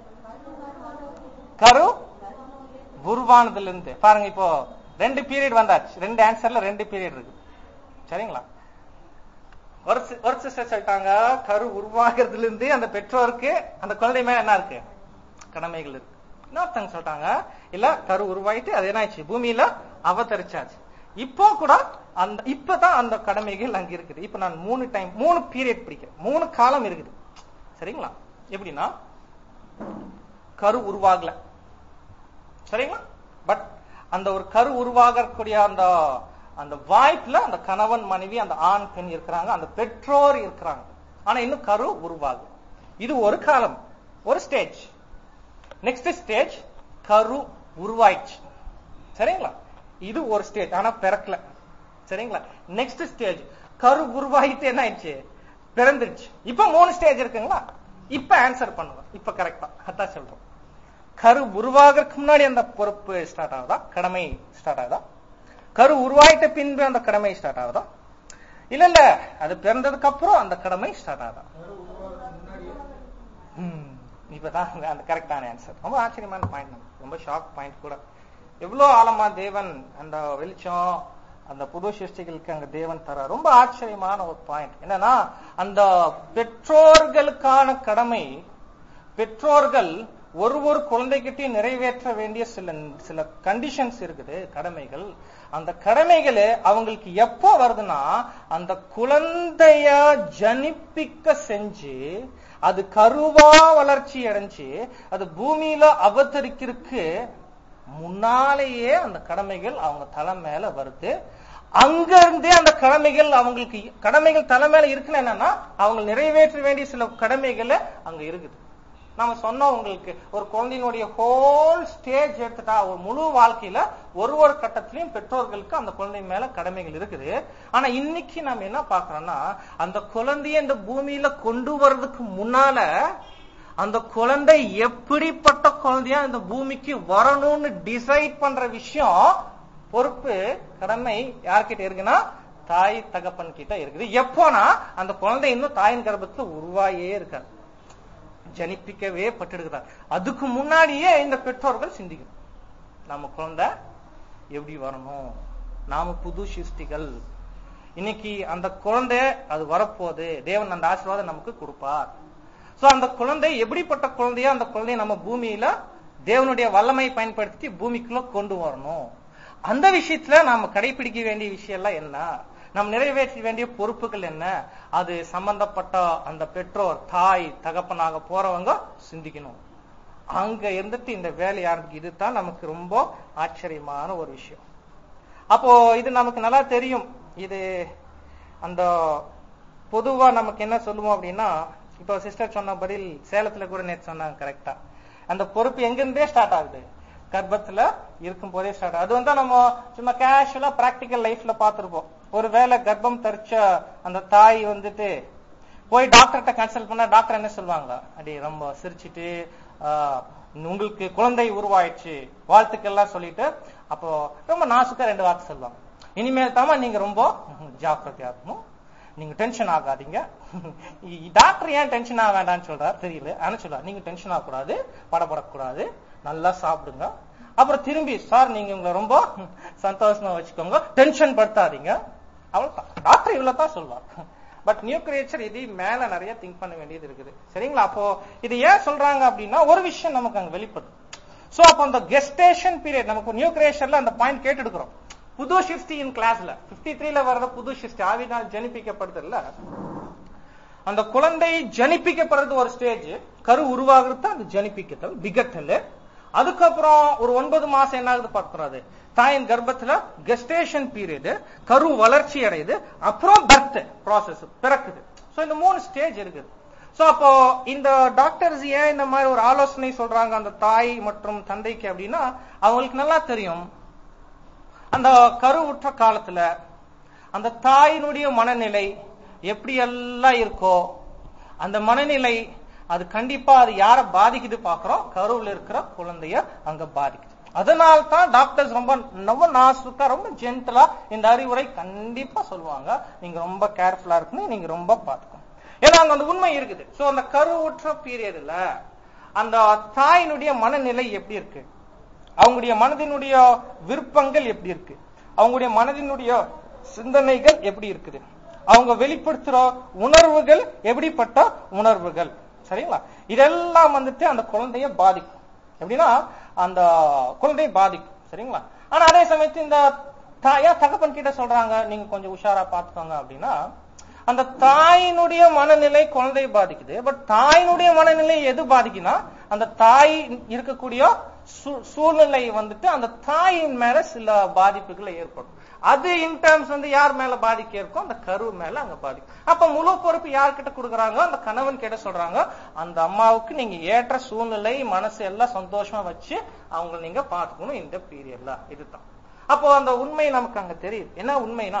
கரு உருவானதுல இருந்து பாருங்க இப்போ ரெண்டு பீரியட் வந்தாச்சு ரெண்டு ஆன்சர்ல ரெண்டு பீரியட் இருக்கு சரிங்களா ஒரு சி- ஒரு சிஸ்டர் சொல்லிட்டாங்க கரு உருவாகிறதுல இருந்து அந்த பெற்றோருக்கு அந்த குழந்தை மேல என்ன இருக்கு கடமைகள் இருக்கு இன்னொருத்தங்க சொல்லிட்டாங்க இல்ல கரு உருவாயிட்டு அது என்ன ஆச்சு பூமியில அவதரிச்சாச்சு இப்போ கூட அந்த இப்பதான் அந்த கடமைகள் அங்க இருக்குது இப்ப நான் மூணு டைம் மூணு பீரியட் பிடிக்கிறேன் மூணு காலம் இருக்குது சரிங்களா எப்படின்னா கரு உருவாகல சரிங்களா பட் அந்த ஒரு கரு உருவாகக்கூடிய அந்த அந்த வாய்ப்புல அந்த கணவன் மனைவி அந்த ஆண் பெண் இருக்கிறாங்க அந்த பெற்றோர் இருக்கிறாங்க ஆனா இன்னும் கரு உருவாகும் இது ஒரு காலம் ஒரு ஸ்டேஜ் நெக்ஸ்ட் ஸ்டேஜ் கரு உருவாயிடுச்சு சரிங்களா இது ஒரு ஸ்டேஜ் ஆனா பிறக்கல சரிங்களா நெக்ஸ்ட் ஸ்டேஜ் கரு உருவாயிட்டு என்ன ஆயிடுச்சு பிறந்துடுச்சு இப்ப மூணு ஸ்டேஜ் இருக்குங்களா இப்ப ஆன்சர் பண்ணுங்க இப்ப கரெக்டா அதான் சொல்றோம் கரு உருவாகிறதுக்கு முன்னாடி அந்த பொறுப்பு ஸ்டார்ட் ஆகுதா கடமை ஸ்டார்ட் ஆகுதா கரு உருவாயிட்ட பின்பு அந்த கடமை ஸ்டார்ட் ஆகுதா இல்ல இல்ல அது பிறந்ததுக்கு அப்புறம் அந்த கடமை ஸ்டார்ட் ஆகுதா ம், இப்பதான் அந்த- அந்த கரெக்டான ஆன்சர் ரொம்ப ஆச்சரியமான பாயிண்ட் ரொம்ப ஷாக் பாயிண்ட் கூட எவ்வளவு ஆழமா தேவன் அந்த வெளிச்சம் அந்த புது சிருஷ்டிகளுக்கு அங்க தேவன் தர ரொம்ப ஆச்சரியமான ஒரு பாயிண்ட் என்னன்னா அந்த பெற்றோர்களுக்கான கடமை பெற்றோர்கள் ஒரு ஒரு குழந்தைகிட்டையும் நிறைவேற்ற வேண்டிய சில சில கண்டிஷன்ஸ் இருக்குது கடமைகள் அந்த கடமைகள் அவங்களுக்கு எப்போ வருதுன்னா அந்த குழந்தைய ஜனிப்பிக்க செஞ்சு அது கருவா வளர்ச்சி அடைஞ்சு அது பூமியில அவதரிக்கிறதுக்கு முன்னாலேயே அந்த கடமைகள் அவங்க தலை மேல வருது அங்க இருந்தே அந்த கடமைகள் அவங்களுக்கு கடமைகள் தலை மேல இருக்குன்னு என்னன்னா அவங்க நிறைவேற்ற வேண்டிய சில கடமைகள் அங்க இருக்குது நாம சொன்னோம் உங்களுக்கு ஒரு குழந்தையினுடைய ஹோல் ஸ்டேஜ் எடுத்துட்டா ஒரு முழு வாழ்க்கையில ஒரு ஒரு கட்டத்திலையும் பெற்றோர்களுக்கு அந்த குழந்தை மேல கடமைகள் இருக்குது ஆனா இன்னைக்கு நாம என்ன பாக்குறோம்னா அந்த குழந்தைய இந்த பூமியில கொண்டு வர்றதுக்கு முன்னால அந்த குழந்தை எப்படிப்பட்ட குழந்தையா இந்த பூமிக்கு வரணும்னு டிசைட் பண்ற விஷயம் பொறுப்பு கடமை யார்கிட்ட இருக்குன்னா தாய் தகப்பன் கிட்ட இருக்குது எப்போனா அந்த குழந்தை இன்னும் தாயின் கர்ப்பத்துல உருவாயே இருக்காது ஜனிப்பிக்கவே பட்டெடுக்கிறார் அதுக்கு முன்னாடியே இந்த பெற்றோர்கள் சிந்திக்கணும் நம்ம குழந்தை எப்படி வரணும் நாம புது சிருஷ்டிகள் இன்னைக்கு அந்த குழந்தை அது வரப்போகுது தேவன் அந்த ஆசீர்வாதம் நமக்கு கொடுப்பார் சோ அந்த குழந்தை எப்படிப்பட்ட குழந்தையா அந்த குழந்தைய நம்ம பூமியில தேவனுடைய வல்லமை பயன்படுத்தி பூமிக்குள்ள கொண்டு வரணும் அந்த விஷயத்துல நாம கடைபிடிக்க வேண்டிய விஷயம் எல்லாம் என்ன நாம் நிறைவேற்ற வேண்டிய பொறுப்புகள் என்ன அது சம்பந்தப்பட்ட அந்த பெற்றோர் தாய் தகப்பனாக போறவங்க சிந்திக்கணும் அங்க இருந்துட்டு இந்த வேலை ஆரம்பிக்கு இதுதான் நமக்கு ரொம்ப ஆச்சரியமான ஒரு விஷயம் அப்போ இது நமக்கு நல்லா தெரியும் இது அந்த பொதுவா நமக்கு என்ன சொல்லுவோம் அப்படின்னா இப்போ சிஸ்டர் சொன்ன பதில் சேலத்துல கூட நேற்று சொன்னாங்க கரெக்டா அந்த பொறுப்பு எங்கிருந்தே ஸ்டார்ட் ஆகுது கர்ப்பத்துல இருக்கும் போதே ஸ்டார்ட் அது வந்து நம்ம சும்மா கேஷுவலா பிராக்டிக்கல் லைஃப்ல பார்த்திருப்போம் ஒருவேளை கர்ப்பம் தரிச்ச அந்த தாய் வந்துட்டு போய் டாக்டர்கிட்ட கன்சல்ட் பண்ணா டாக்டர் என்ன சொல்லுவாங்க அடி ரொம்ப சிரிச்சிட்டு ஆஹ், உங்களுக்கு குழந்தை உருவாயிடுச்சு வாழ்த்துக்கள்லாம் சொல்லிட்டு அப்போ ரொம்ப நாசுக்கா ரெண்டு வார்த்தை சொல்லுவாங்க இனிமேல் தாமா நீங்க ரொம்ப ஜாக்கிரதையா இருக்கணும் நீங்க டென்ஷன் ஆகாதீங்க டாக்டர் ஏன் டென்ஷன் ஆக வேண்டாம்னு சொல்றாரு தெரியல ஆனா சொல்றாரு நீங்க டென்ஷன் ஆகக்கூடாது படப்படக்கூடாது நல்லா சாப்பிடுங்க அப்புறம் திரும்பி சார் நீங்க உங்களை ரொம்ப சந்தோஷமா வச்சுக்கோங்க டென்ஷன் படுத்தாதீங்க அவ்வளவுதான் டாக்டர் இவ்வளவு தான் சொல்லுவார் பட் நியூ கிரியேச்சர் இது மேல நிறைய திங்க் பண்ண வேண்டியது இருக்குது சரிங்களா அப்போ இது ஏன் சொல்றாங்க அப்படின்னா ஒரு விஷயம் நமக்கு அங்க வெளிப்படுது சோ அப்போ அந்த கெஸ்டேஷன் பீரியட் நமக்கு நியூ கிரியேஷன்ல அந்த பாயிண்ட் கேட்டுடுக்கிறோம் புது சிருஷ்டி இன் கிளாஸ்ல 53 த்ரீல வர்ற புது சிருஷ்டி ஆவினால் ஜனிப்பிக்கப்படுதுல்ல அந்த குழந்தை ஜனிப்பிக்கப்படுறது ஒரு ஸ்டேஜ் கரு உருவாகிறது அது ஜனிப்பிக்கத்தல் பிகட்டல் அதுக்கப்புறம் ஒரு ஒன்பது மாசம் என்ன ஆகுது பார்க்கிறது தாயின் கர்ப்பத்துல கெஸ்டேஷன் பீரியட் கரு வளர்ச்சி அடையுது அப்புறம் பர்த் ப்ராசஸ் பிறக்குது சோ இந்த மூணு ஸ்டேஜ் இருக்குது சோ அப்போ இந்த டாக்டர்ஸ் ஏன் இந்த மாதிரி ஒரு ஆலோசனை சொல்றாங்க அந்த தாய் மற்றும் தந்தைக்கு அப்படின்னா அவங்களுக்கு நல்லா தெரியும் அந்த கரு உற்ற காலத்துல அந்த தாயினுடைய மனநிலை எப்படி எல்லாம் இருக்கோ அந்த மனநிலை அது கண்டிப்பா அது யார பாதிக்குது பாக்குறோம் கருவுல இருக்கிற குழந்தைய அங்க பாதிக்குது அதனால தான் டாக்டர்ஸ் ரொம்ப ரொம்ப நாசுக்கா ரொம்ப ஜென்டலா இந்த அறிவுரை கண்டிப்பா சொல்லுவாங்க நீங்க ரொம்ப கேர்ஃபுல்லா இருக்கணும் நீங்க ரொம்ப பாத்துக்கணும் ஏன்னா அங்க அந்த உண்மை இருக்குது சோ அந்த கருவுற்ற பீரியட்ல அந்த தாயினுடைய மனநிலை எப்படி இருக்கு அவங்களுடைய மனதினுடைய விருப்பங்கள் எப்படி இருக்கு அவங்களுடைய மனதினுடைய சிந்தனைகள் எப்படி இருக்குது அவங்க வெளிப்படுத்துற உணர்வுகள் எப்படிப்பட்ட உணர்வுகள் சரிங்களா இதெல்லாம் வந்துட்டு அந்த குழந்தைய பாதிக்கும் எப்படின்னா அந்த குழந்தையை பாதிக்கும் சரிங்களா ஆனா அதே சமயத்து இந்த தாயா தகப்பன் கிட்ட சொல்றாங்க நீங்க கொஞ்சம் உஷாரா பாத்துக்கோங்க அப்படின்னா அந்த தாயினுடைய மனநிலை குழந்தையை பாதிக்குது பட் தாயினுடைய மனநிலை எது பாதிக்குன்னா அந்த தாய் இருக்கக்கூடிய சூ- சூழ்நிலை வந்துட்டு அந்த தாயின் மேல சில பாதிப்புகளை ஏற்படும் அது இன் டர்ம்ஸ் வந்து யார் மேல பாதிக்க இருக்கும் அந்த கரு மேல அங்க பாதிக்கும் அப்ப முழு பொறுப்பு யார்கிட்ட கொடுக்குறாங்க அந்த கணவன் கிட்ட சொல்றாங்க அந்த அம்மாவுக்கு நீங்க ஏற்ற சூழ்நிலை மனசு எல்லாம் சந்தோஷமா வச்சு அவங்க நீங்க பாத்துக்கணும் இந்த பீரியட்ல இதுதான் அப்போ அந்த உண்மை நமக்கு அங்க தெரியுது என்ன உண்மைனா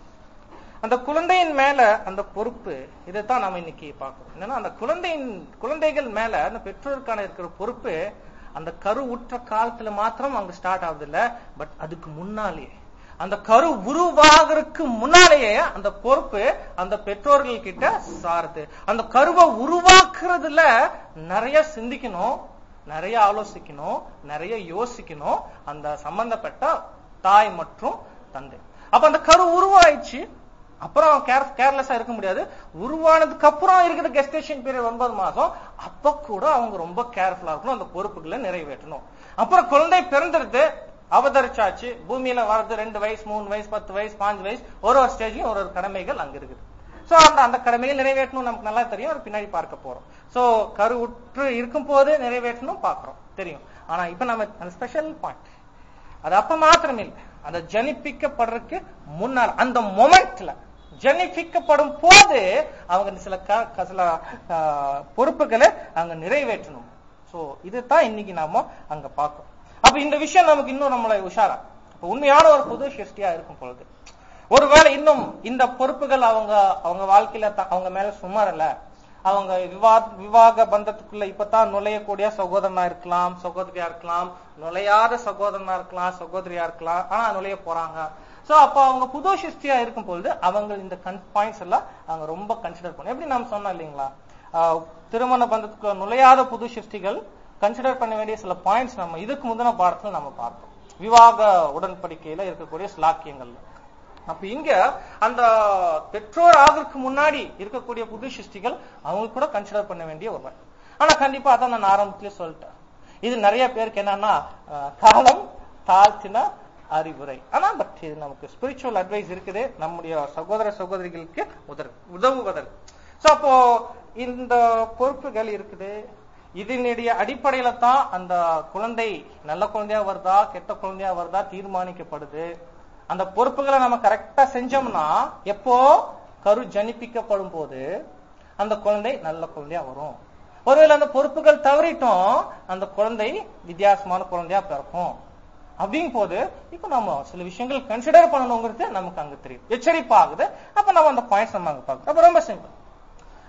அந்த குழந்தையின் மேல அந்த பொறுப்பு இதைத்தான் நம்ம இன்னைக்கு பார்க்கிறோம் என்னன்னா அந்த குழந்தையின் குழந்தைகள் மேல அந்த பெற்றோருக்கான இருக்கிற பொறுப்பு அந்த கரு உற்ற காலத்துல மாத்திரம் அங்க ஸ்டார்ட் ஆகுது இல்ல பட் அதுக்கு முன்னாலேயே அந்த கரு உருவாகிறதுக்கு முன்னாலேயே அந்த பொறுப்பு அந்த பெற்றோர்கள் கிட்ட சாருது அந்த கருவை உருவாக்குறதுல நிறைய சிந்திக்கணும் நிறைய ஆலோசிக்கணும் நிறைய யோசிக்கணும் அந்த சம்பந்தப்பட்ட தாய் மற்றும் தந்தை அப்ப அந்த கரு உருவாயிடுச்சு அப்புறம் கேர் கேர்லெஸ்ஸா இருக்க முடியாது உருவானதுக்கு அப்புறம் இருக்கிற கெஸ்டேஷன் பீரியட் ஒன்பது மாசம் அப்ப கூட அவங்க ரொம்ப கேர்ஃபுல்லா இருக்கணும் அந்த பொறுப்புகளை நிறைவேற்றணும் அப்புறம் குழந்தை பிறந்துருது அவதரிச்சாச்சு பூமியில வர்றது ரெண்டு வயசு மூணு வயசு பத்து வயசு பாஞ்சு வயசு ஒரு ஒரு ஸ்டேஜ்லயும் ஒரு ஒரு கடமைகள் அங்க இருக்குது சோ அந்த அந்த கடமைகள் நிறைவேற்றணும் நமக்கு நல்லா தெரியும் அது பின்னாடி பார்க்க போறோம் சோ கரு உற்று இருக்கும் போது நிறைவேற்றணும் பாக்குறோம் தெரியும் ஆனா இப்ப நம்ம அந்த ஸ்பெஷல் பாயிண்ட் அது அப்ப மாத்திரம் இல்லை அந்த ஜனிப்பிக்கப்படுறதுக்கு முன்னால் அந்த மொமெண்ட்ல ஜனிப்பிக்கப்படும் போது அவங்க சில க- க- சில ஆ, பொறுப்புகளை அங்க நிறைவேற்றணும் சோ இதுதான் இன்னைக்கு நாம அங்க பார்க்கிறோம் அப்ப இந்த விஷயம் நமக்கு இன்னும் நம்மளை உஷாரா அப்ப உண்மையான ஒரு புது சிருஷ்டியா இருக்கும் பொழுது ஒருவேளை இன்னும் இந்த பொறுப்புகள் அவங்க அவங்க வாழ்க்கையில த- அவங்க மேல சுமரல அவங்க விவா விவாக பந்தத்துக்குள்ள இப்பதான் நுழையக்கூடிய சகோதரனா இருக்கலாம் சகோதரியா இருக்கலாம் நுழையாத சகோதரனா இருக்கலாம் சகோதரியா இருக்கலாம் ஆனா நுழைய போறாங்க சோ அப்போ அவங்க புது சிருஷ்டியா இருக்கும் பொழுது அவங்க இந்த பாயிண்ட்ஸ் எல்லாம் அவங்க ரொம்ப கன்சிடர் பண்ணும் எப்படி நாம் சொன்னோம் இல்லைங்களா ஆஹ் திருமண பந்தத்துக்குள்ள நுழையாத புது சிருஷ்டிகள் கன்சிடர் பண்ண வேண்டிய சில பாயிண்ட்ஸ் நம்ம இதுக்கு முந்தின பாடத்துல நம்ம பார்த்தோம் விவாக உடன்படிக்கையில இருக்கக்கூடிய ஸ்லாக்கியங்கள்ல அப்ப இங்க அந்த பெற்றோர் ஆகிறதுக்கு முன்னாடி இருக்கக்கூடிய புது சிருஷ்டிகள் அவங்க கூட கன்சிடர் பண்ண வேண்டிய ஒரு வழி. ஆனா கண்டிப்பா அதான் நான் ஆரம்பத்திலே சொல்லிட்டேன் இது நிறைய பேருக்கு என்னன்னா அஹ், காலம் தாழ்த்தின அறிவுரை ஆனா பட் இது நமக்கு ஸ்பிரிச்சுவல் அட்வைஸ் இருக்குது நம்முடைய சகோதர சகோதரிகளுக்கு உதவு உதவுவதற்கு சோ அப்போ இந்த பொறுப்புகள் இருக்குது இதனுடைய அடிப்படையில தான் அந்த குழந்தை நல்ல குழந்தையா வருதா கெட்ட குழந்தையா வருதா தீர்மானிக்கப்படுது அந்த பொறுப்புகளை நம்ம கரெக்டா செஞ்சோம்னா எப்போ கரு ஜனிப்பிக்கப்படும் போது அந்த குழந்தை நல்ல குழந்தையா வரும் ஒருவேளை அந்த பொறுப்புகள் தவறிட்டோம் அந்த குழந்தை வித்தியாசமான குழந்தையா பிறக்கும் அப்படிங்கும் போது இப்ப நம்ம சில விஷயங்கள் கன்சிடர் பண்ணணுங்கிறது நமக்கு அங்க தெரியும் எச்சரிப்பாகுது அப்ப நம்ம அந்த பாயிண்ட்ஸ் நம்ம அங்க பார்க்கணும் அப்ப ரொம்ப சிம்பிள்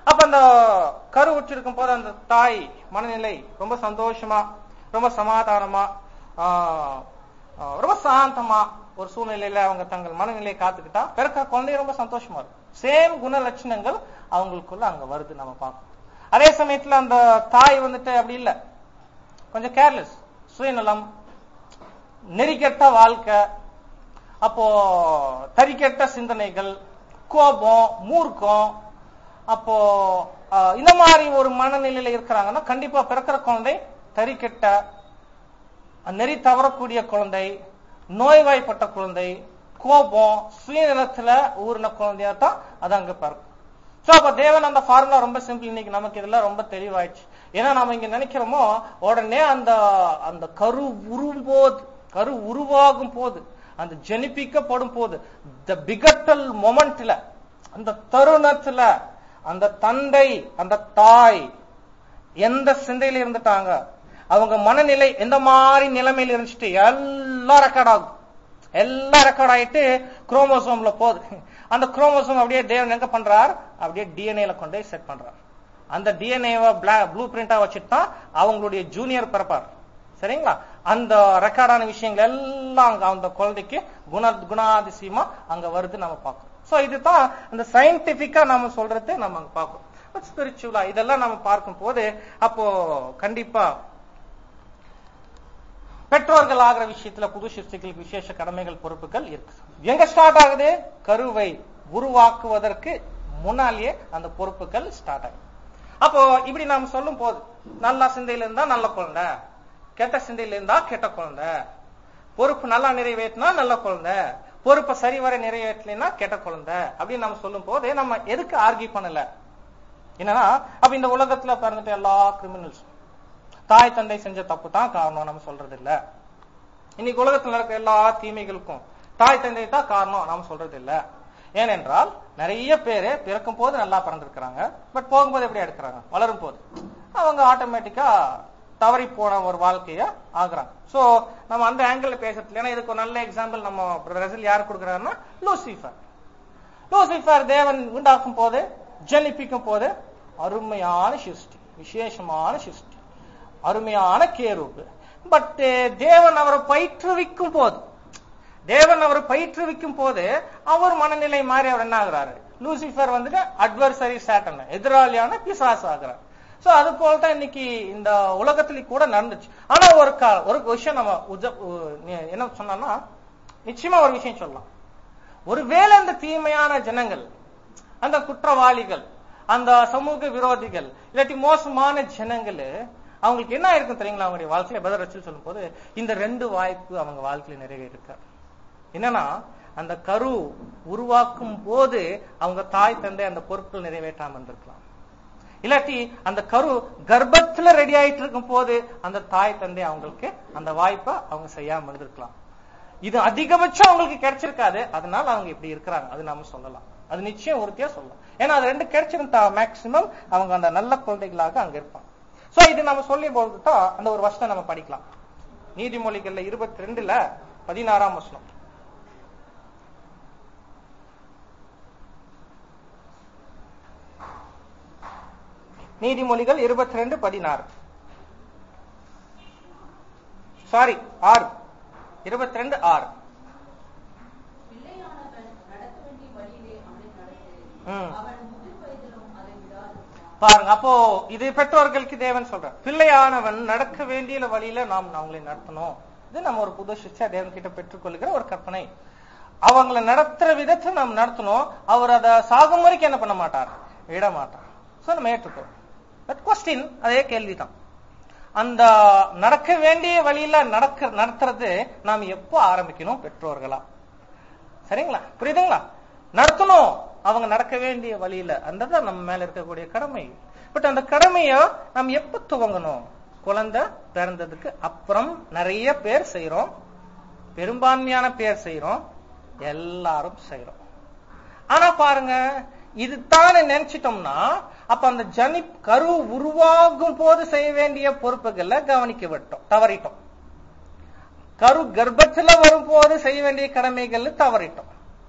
அப்ப அந்த கரு உற்றிருக்கும் போது அந்த தாய் மனநிலை ரொம்ப சந்தோஷமா ரொம்ப சமாதானமா ஆஹ், ஆஹ், ரொம்ப சாந்தமா ஒரு சூழ்நிலையில அவங்க தங்கள் மனநிலையை காத்துக்கிட்டா பிறக்க குழந்தை ரொம்ப சந்தோஷமா இருக்கும் சேம் குண லட்சணங்கள் அவங்களுக்குள்ள அங்க வருது நம்ம பார்க்கணும் அதே சமயத்துல அந்த தாய் வந்துட்டு அப்படி இல்ல கொஞ்சம் கேர்லெஸ் சுயநலம் நெறிக்கெட்ட வாழ்க்கை அப்போ தறிக்கெட்ட சிந்தனைகள் கோபம் மூர்க்கம் அப்போ ஆஹ், இந்த மாதிரி ஒரு மனநிலையில இருக்கிறாங்கன்னா கண்டிப்பா பிறக்கிற குழந்தை தறிக்கெட்ட நெறி தவறக்கூடிய குழந்தை நோய்வாய்ப்பட்ட குழந்தை கோபம் சுயநலத்துல ஊறின குழந்தையா தான் அது அங்க பிறக்கும் சோ அப்ப தேவன் அந்த ஃபார்முலா ரொம்ப சிம்பிள் இன்னைக்கு நமக்கு இதெல்லாம் ரொம்ப தெளிவாயிடுச்சு ஏன்னா நாம இங்க நினைக்கிறோமோ உடனே அந்த அந்த கரு உரும்போது கரு உருவாகும் போது அந்த ஜெனிப்பிக்கப்படும் போது த பிகட்டல் மொமெண்ட்ல அந்த தருணத்துல அந்த தந்தை அந்த தாய் எந்த சிந்தையில இருந்துட்டாங்க அவங்க மனநிலை எந்த மாதிரி நிலைமையில இருந்துச்சுட்டு எல்லாம் ரெக்கார்ட் ஆகும் எல்லாம் ரெக்கார்ட் ஆயிட்டு குரோமோசோம்ல போகுது அந்த குரோமோசோம் அப்படியே தேவன் எங்க பண்றார் அப்படியே டிஎன்ஏல கொண்டு போய் செட் பண்றார் அந்த டிஎன்ஏவை ப்ளூ பிரிண்டா வச்சுட்டு தான் அவங்களுடைய ஜூனியர் பிறப்பார் சரிங்களா அந்த ரெக்கார்டான விஷயங்கள் எல்லாம் அங்க அந்த குழந்தைக்கு குண குணாதிசயமா அங்க வருது நம்ம பார்க்கணும் சோ இதுதான் அந்த சயின்டிபிக்கா நாம சொல்றது நம்ம அங்க பார்க்கணும் பட் ஸ்பிரிச்சுவலா இதெல்லாம் நம்ம பார்க்கும் போது அப்போ கண்டிப்பா பெற்றோர்கள் ஆகிற விஷயத்துல புது சிருஷ்டிகளுக்கு விசேஷ கடமைகள் பொறுப்புகள் இருக்கு எங்க ஸ்டார்ட் ஆகுது கருவை உருவாக்குவதற்கு முன்னாலேயே அந்த பொறுப்புகள் ஸ்டார்ட் ஆகுது அப்போ இப்படி நாம சொல்லும் போது நல்ல சிந்தையில இருந்தா நல்ல குழந்தை கெட்ட சிந்தையில இருந்தா கெட்ட குழந்தை பொறுப்பு நல்லா நிறைவேற்றினா நல்ல குழந்தை பொறுப்பை சரிவர நிறைவேற்றலைன்னா கெட்ட குழந்தை அப்படின்னு நம்ம சொல்லும் போது நம்ம எதுக்கு ஆர்கியூ பண்ணல என்னன்னா அப்ப இந்த உலகத்துல பிறந்துட்டு எல்லா கிரிமினல்ஸ் தாய் தந்தை செஞ்ச தப்பு தான் காரணம் நம்ம சொல்றது இல்ல இன்னைக்கு உலகத்துல நடக்கிற எல்லா தீமைகளுக்கும் தாய் தந்தை தான் காரணம் நாம சொல்றது இல்ல ஏனென்றால் நிறைய பேரு பிறக்கும் போது நல்லா பிறந்திருக்கிறாங்க பட் போகும்போது எப்படி எடுக்கிறாங்க வளரும் போது அவங்க ஆட்டோமேட்டிக்கா தவறி போன ஒரு வாழ்க்கைய ஆகுறாங்க சோ நம்ம அந்த ஆங்கிள் பேசுறது ஏன்னா இதுக்கு ஒரு நல்ல எக்ஸாம்பிள் நம்ம ரசில் யார் கொடுக்குறாருன்னா லூசிஃபர் லூசிஃபர் தேவன் உண்டாக்கும் போது ஜனிப்பிக்கும் போது அருமையான சிருஷ்டி விசேஷமான சிருஷ்டி அருமையான கேரூபு பட் தேவன் அவரை பயிற்றுவிக்கும் போது தேவன் அவர் பயிற்றுவிக்கும் போது அவர் மனநிலை மாறி அவர் என்ன ஆகுறாரு லூசிஃபர் வந்துட்டு அட்வர்சரி சேட்டன் எதிராளியான பிசாசு ஆகுறாரு சோ அது போலதான் இன்னைக்கு இந்த உலகத்துல கூட நடந்துச்சு ஆனா ஒரு கா- ஒரு விஷயம் நம்ம உஜ- உ- நீ- என்ன சொன்னா நிச்சயமா ஒரு விஷயம் சொல்லலாம் ஒருவேளை அந்த தீமையான ஜனங்கள் அந்த குற்றவாளிகள் அந்த சமூக விரோதிகள் இல்லாட்டி மோசமான ஜனங்கள் அவங்களுக்கு என்ன இருக்கும் தெரியுங்களா அவங்களுடைய வாழ்க்கையில பதில் ரச்சில் சொல்லும் போது இந்த ரெண்டு வாய்ப்பு அவங்க வாழ்க்கையில நிறைவேறிருக்க என்னன்னா அந்த கரு உருவாக்கும் போது அவங்க தாய் தந்தை அந்த பொறுப்புகள் நிறைவேற்றாம இருந்திருக்கலாம் இல்லாட்டி அந்த கரு கர்ப்பத்துல ரெடி ஆயிட்டு இருக்கும் போது அந்த தாய் தந்தை அவங்களுக்கு அந்த வாய்ப்பை அவங்க செய்யாம இருந்திருக்கலாம் இது அதிகபட்சம் அவங்களுக்கு கிடைச்சிருக்காது அதனால அவங்க இப்படி இருக்கிறாங்க அது நாம சொல்லலாம் அது நிச்சயம் உறுதியா சொல்லலாம் ஏன்னா அது ரெண்டு கிடைச்சிருந்தா மேக்சிமம் அவங்க அந்த நல்ல குழந்தைகளாக அங்க இருப்பாங்க சோ இது நம்ம சொல்லி பொழுது தான் அந்த ஒரு வருஷம் நம்ம படிக்கலாம் நீதிமொழிகள்ல இருபத்தி ரெண்டுல பதினாறாம் வருஷம் நீதிமொழிகள் இருபத்தி ரெண்டு பதினாறு சாரி ஆறு இருபத்தி ரெண்டு ஆறு பிள்ளையானவன் நடக்க வேண்டிய வழியிலே அவனை நடத்து ம். அவன் முதிர் வயதிலும் அதை விடாதிருப்பான் பாருங்க அப்போ இது பெற்றோர்களுக்கு தேவன் சொல்ற பிள்ளையானவன் நடக்க வேண்டிய வழியில நாம் அவங்களை நடத்தணும் இது நம்ம ஒரு புது சிக்ஷா தேவன் கிட்ட பெற்றுக்கொள்கிற ஒரு கற்பனை அவங்களை நடத்துற விதத்தை நாம் நடத்தணும் அவர் அதை சாகும் வரைக்கும் என்ன பண்ண மாட்டார் விட மாட்டார் சோ நம்ம ஏற்றுக்கோம் பட் கொஸ்டின் அதே கேள்விதான் அந்த நடக்க வேண்டிய வழியில நடக்க நடத்துறது நாம் எப்போ ஆரம்பிக்கணும் பெற்றோர்களா சரிங்களா புரியுதுங்களா நடத்தணும் அவங்க நடக்க வேண்டிய வழியில அந்த தான் நம்ம மேல இருக்கக்கூடிய கடமை பட் அந்த கடமைய நம்ம எப்ப துவங்கணும் குழந்தை பிறந்ததுக்கு அப்புறம் நிறைய பேர் செய்றோம் பெரும்பான்மையான பேர் செய்றோம் எல்லாரும் செய்றோம் ஆனா பாருங்க இதுதான் நினைச்சிட்டோம்னா அப்ப அந்த ஜனி கரு உருவாகும் போது செய்ய வேண்டிய பொறுப்புகளை கவனிக்க விட்டோம் தவறிட்டோம் கரு கர்ப்பத்துல வரும்போது செய்ய வேண்டிய கடமைகள் தவறிட்டோம்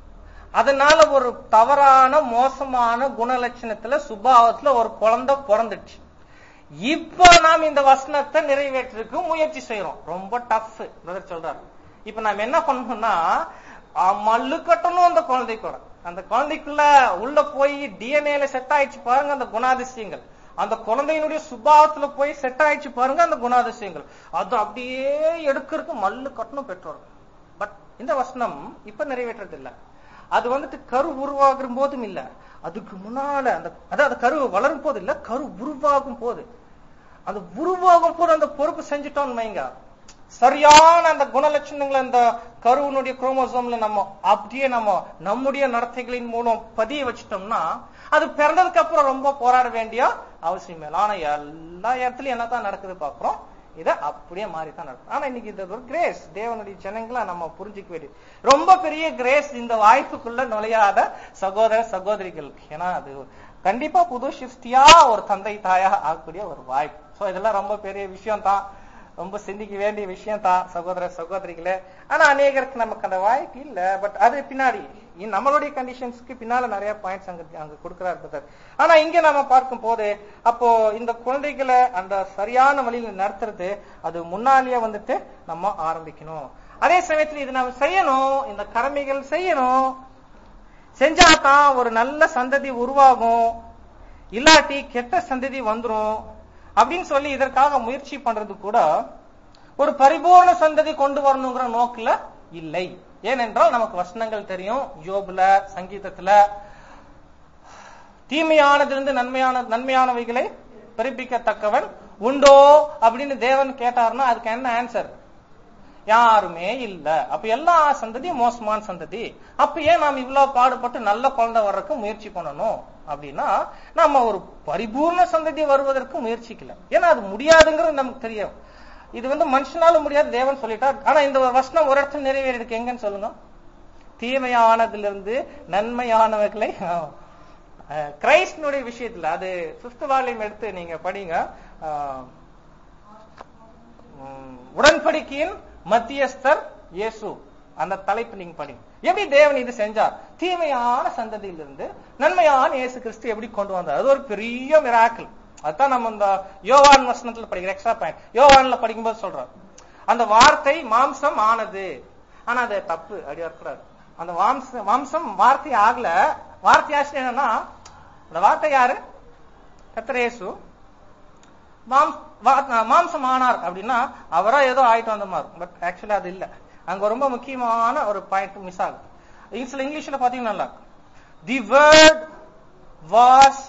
அதனால ஒரு தவறான மோசமான குணலட்சணத்துல சுபாவத்துல ஒரு குழந்தை பிறந்துச்சு இப்ப நாம் இந்த வசனத்தை நிறைவேற்றுறதுக்கு முயற்சி செய்யறோம் ரொம்ப டஃப் பிரதர் சொல்றாரு இப்ப நாம் என்ன பண்ணணும்னா அஹ், மல்லு கட்டணும் அந்த குழந்தை கூட அந்த குழந்தைக்குள்ள உள்ள போய் டிஎன்ஏல செட் ஆயிடுச்சு பாருங்க அந்த குணாதிசயங்கள் அந்த குழந்தையினுடைய சுபாவத்துல போய் செட் ஆயிடுச்சு பாருங்க அந்த குணாதிசயங்கள் அது அப்படியே எடுக்கிறதுக்கு மல்லு கட்டணும் பெற்றோர் பட் இந்த வசனம் இப்ப நிறைவேற்றது இல்ல அது வந்துட்டு கரு உருவாகும் போதும் இல்ல அதுக்கு முன்னால அந்த அதாவது கரு வளரும் போது இல்ல கரு உருவாகும் போது அந்த உருவாகும் போது அந்த பொறுப்பு செஞ்சுட்டோம்னு வைங்க சரியான அந்த குணலட்சணங்களை அந்த கருவினுடைய குரோமோசோம்ல நம்ம அப்படியே நம்ம நம்முடைய நடத்தைகளின் மூலம் பதிய வச்சிட்டோம்னா அது பிறந்ததுக்கு அப்புறம் ரொம்ப போராட வேண்டிய அவசியம் இல்லை ஆனா எல்லா இடத்துலயும் என்னதான் நடக்குது பாக்குறோம் இத அப்படியே மாறி தான் நடக்கும் ஆனா இன்னைக்கு இது ஒரு கிரேஸ் தேவனுடைய ஜனங்களை நம்ம புரிஞ்சுக்க வேண்டியது ரொம்ப பெரிய கிரேஸ் இந்த வாய்ப்புக்குள்ள நுழையாத சகோதர சகோதரிகளுக்கு ஏன்னா அது கண்டிப்பா புது சிருஷ்டியா ஒரு தந்தை தாயா ஆகக்கூடிய ஒரு வாய்ப்பு சோ இதெல்லாம் ரொம்ப பெரிய விஷயம் தான் ரொம்ப சிந்திக்க வேண்டிய விஷயம் தான் சகோதர சகோதரிகளே ஆனா அநேகருக்கு நமக்கு அந்த வாய்ப்பு இல்ல பட் அது பின்னாடி இ- நம்மளுடைய கண்டிஷன்ஸ்க்கு பின்னால நிறைய பாயிண்ட்ஸ் அங்க அங்க கொடுக்கிறார் brother. ஆனா இங்க நம்ம பார்க்கும் போது அப்போ இந்த குழந்தைகளை அந்த சரியான வழியில நடத்துறது அது முன்னாலேயே வந்துட்டு நம்ம ஆரம்பிக்கணும் அதே சமயத்துல இது நம்ம செய்யணும் இந்த கடமைகள் செய்யணும் செஞ்சாதான் ஒரு நல்ல சந்ததி உருவாகும் இல்லாட்டி கெட்ட சந்ததி வந்துரும் அப்படின்னு சொல்லி இதற்காக முயற்சி பண்றது கூட ஒரு பரிபூர்ண சந்ததி கொண்டு வரணுங்கிற நோக்குல இல்லை ஏனென்றால் நமக்கு வசனங்கள் தெரியும் யோபுல சங்கீதத்துல தீமையானதிலிருந்து நன்மையான நன்மையானவைகளை பிறப்பிக்கத்தக்கவன் உண்டோ அப்படின்னு தேவன் கேட்டாருன்னா அதுக்கு என்ன ஆன்சர் யாருமே இல்ல அப்ப எல்லா சந்ததியும் மோசமான சந்ததி அப்ப ஏன் நாம் இவ்வளவு பாடுபட்டு நல்ல குழந்தை வர்றதுக்கு முயற்சி பண்ணணும் அப்படின்னா நம்ம ஒரு பரிபூர்ண சந்ததி வருவதற்கு முயற்சிக்கல ஏன்னா அது முடியாதுங்கிறது நமக்கு தெரியும் இது வந்து மனுஷனால முடியாது தேவன் சொல்லிட்டார் ஆனா இந்த ஒரு வசனம் ஒரு இடத்துல நிறைவேறிருக்கு எங்கன்னு சொல்லுங்க தீமையானதிலிருந்து நன்மையானவர்களை அஹ், கிரைஸ்டனுடைய விஷயத்துல அது பிப்த் வால்யூம் எடுத்து நீங்க படிங்க அஹ், உம், உடன்படிக்கையின் மத்தியஸ்தர் இயேசு அந்த தலைப்பு நீங்க படிங்க எப்படி தேவன் இது செஞ்சார் தீமையான சந்ததியிலிருந்து நன்மையான இயேசு கிறிஸ்து எப்படி கொண்டு வந்தார் அது ஒரு பெரிய மிராக்கிள் அதான் நம்ம இந்த யோவான் வசனத்துல படிக்கிற எக்ஸ்ட்ரா பாயிண்ட் யோவான்ல படிக்கும்போது சொல்றோம் அந்த வார்த்தை மாம்சம் ஆனது ஆனா அது தப்பு அப்படி வரக்கூடாது அந்த மாம்சம் மாம்சம் வார்த்தை ஆகல வார்த்தை ஆச்சு என்னன்னா அந்த வார்த்தை யாரு கர்த்தர் இயேசு மாம்- வா- மாம்சம் ஆனார் அப்படின்னா அவரா ஏதோ ஆயிட்டு வந்த மாதிரி பட் ஆக்சுவலா அது இல்ல அங்க ரொம்ப முக்கியமான ஒரு பாயிண்ட் மிஸ் ஆகுது இங்க சில இங்கிலீஷ்ல பாத்தீங்கன்னா நல்லா the word was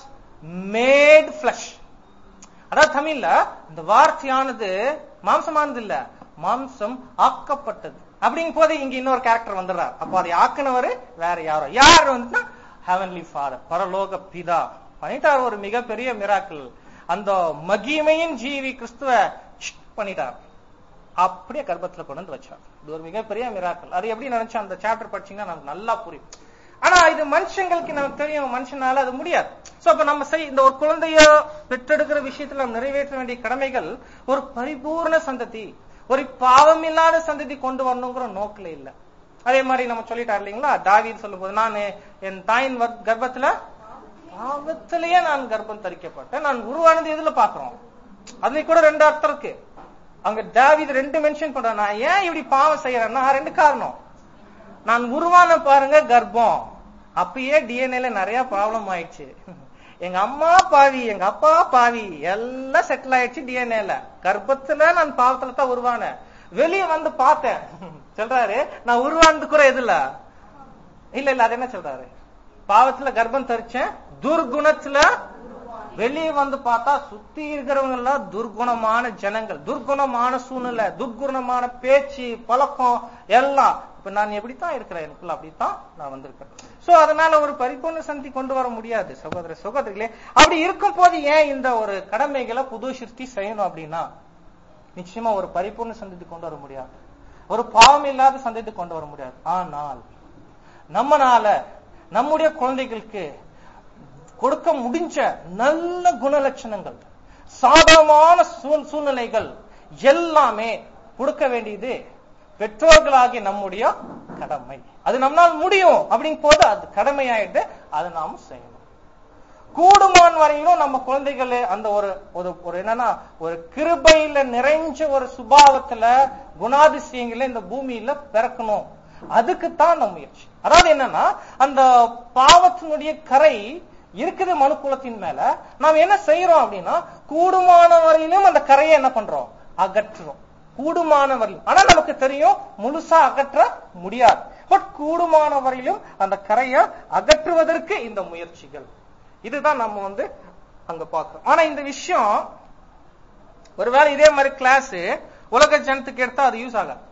made flesh அதாவது தமிழ்ல இந்த வார்த்தையானது மாம்சமானது இல்ல மாம்சம் ஆக்கப்பட்டது அப்படிங்கும் போது இங்க இன்னொரு கேரக்டர் வந்துடுறார் அப்போ அதை ஆக்குனவர் வேற யாரோ யார் வந்துன்னா ஹெவன்லி ஃபாதர் பரலோக பிதா பண்ணிட்டார் ஒரு மிகப்பெரிய மிராக்கிள் அந்த மகிமையின் ஜீவி கிறிஸ்துவ ஷ் பண்ணிட்டார் அப்படியே கர்ப்பத்துல கொண்டு வந்து வச்சார் இது ஒரு மிகப்பெரிய மிராக்கள் அது எப்படி நினைச்சா அந்த சாப்டர் படிச்சீங்கன்னா நமக்கு நல்லா புரியும் ஆனா இது மனுஷங்களுக்கு நமக்கு தெரியும் மனுஷனால அது முடியாது சோ அப்ப நம்ம செய் இந்த ஒரு குழந்தைய பெற்றெடுக்கிற விஷயத்துல நம்ம நிறைவேற்ற வேண்டிய கடமைகள் ஒரு பரிபூர்ண சந்ததி ஒரு பாவம் இல்லாத சந்ததி கொண்டு வரணுங்கிற நோக்கில இல்ல அதே மாதிரி நம்ம சொல்லிட்டார் இல்லைங்களா தாவீது சொல்லும்போது நான் என் தாயின் வர்- கர்ப்பத்துல பாவத்திலேயே நான் கர்ப்பம் தரிக்கப்பட்டேன் நான் உருவானது எதுல பாக்குறோம் அதுல கூட ரெண்டு அர்த்தம் இருக்கு அங்க தாவீது ரெண்டு மென்ஷன் பண்றேன் நான் ஏன் இப்படி பாவம் செய்யறேன்னா ரெண்டு காரணம் நான் உருவான பாருங்க கர்ப்பம் அப்பயே டிஎன்ஏல நிறைய ப்ராப்ளம் ஆயிடுச்சு எங்க அம்மா பாவி எங்க அப்பா பாவி எல்லாம் செட்டில் ஆயிடுச்சு டிஎன்ஏல கர்ப்பத்துல நான் பாவத்துல தான் உருவானேன் வெளியே வந்து பார்த்தேன் சொல்றாரு நான் உருவானது கூட எதுல இல்ல இல்ல அது என்ன சொல்றாரு பாவத்துல கர்ப்பம் தரிச்சேன் துர்குணத்துல வெளியே வந்து பார்த்தா சுத்தி இருக்கிறவங்க எல்லாம் துர்குணமான ஜனங்கள் துர்குணமான சூழ்நிலை துர்குணமான பேச்சு பழக்கம் எல்லாம் இப்ப நான் எப்படித்தான் இருக்கிறேன் எனக்குள்ள அப்படித்தான் நான் வந்திருக்கேன் சோ அதனால ஒரு பரிபூர்ண சந்தி கொண்டு வர முடியாது சகோதர சகோதரிகளே அப்படி இருக்கும் போது ஏன் இந்த ஒரு கடமைகளை புது சிருஷ்டி செய்யணும் அப்படின்னா நிச்சயமா ஒரு பரிபூர்ண சந்ததி கொண்டு வர முடியாது ஒரு பாவம் இல்லாத சந்ததி கொண்டு வர முடியாது ஆனால் நம்மனால நம்முடைய குழந்தைகளுக்கு கொடுக்க முடிஞ்ச நல்ல குணலட்சணங்கள் சாதகமான சூழ்- சூழ்நிலைகள் எல்லாமே கொடுக்க வேண்டியது பெற்றோர்களாகிய நம்முடைய கடமை அது நம்மளால் முடியும் அப்படிங்கும் போது அது கடமையாயிட்டு அதை நாம செய்யணும் கூடுமான வரையிலும் நம்ம குழந்தைகள் அந்த ஒரு ஒரு ஒரு என்னன்னா ஒரு கிருபையில நிறைஞ்ச ஒரு சுபாவத்துல குணாதிசயங்கள இந்த பூமியில பிறக்கணும் அதுக்குத்தான் நம்ம முயற்சி அதாவது என்னன்னா அந்த பாவத்தினுடைய கரை இருக்குது மனுக்குலத்தின் மேல நாம் என்ன செய்யறோம் அப்படின்னா கூடுமான வரையிலும் அந்த கரையை என்ன பண்றோம் அகற்றுறோம் கூடுமான வரையிலும் ஆனா நமக்கு தெரியும் முழுசா அகற்ற முடியாது பட் கூடுமான வரையிலும் அந்த கரையை அகற்றுவதற்கு இந்த முயற்சிகள் இதுதான் நம்ம வந்து அங்க பார்க்கிறோம் ஆனா இந்த விஷயம் ஒருவேளை இதே மாதிரி கிளாஸ் உலக ஜனத்துக்கு எடுத்தா அது யூஸ் ஆகாது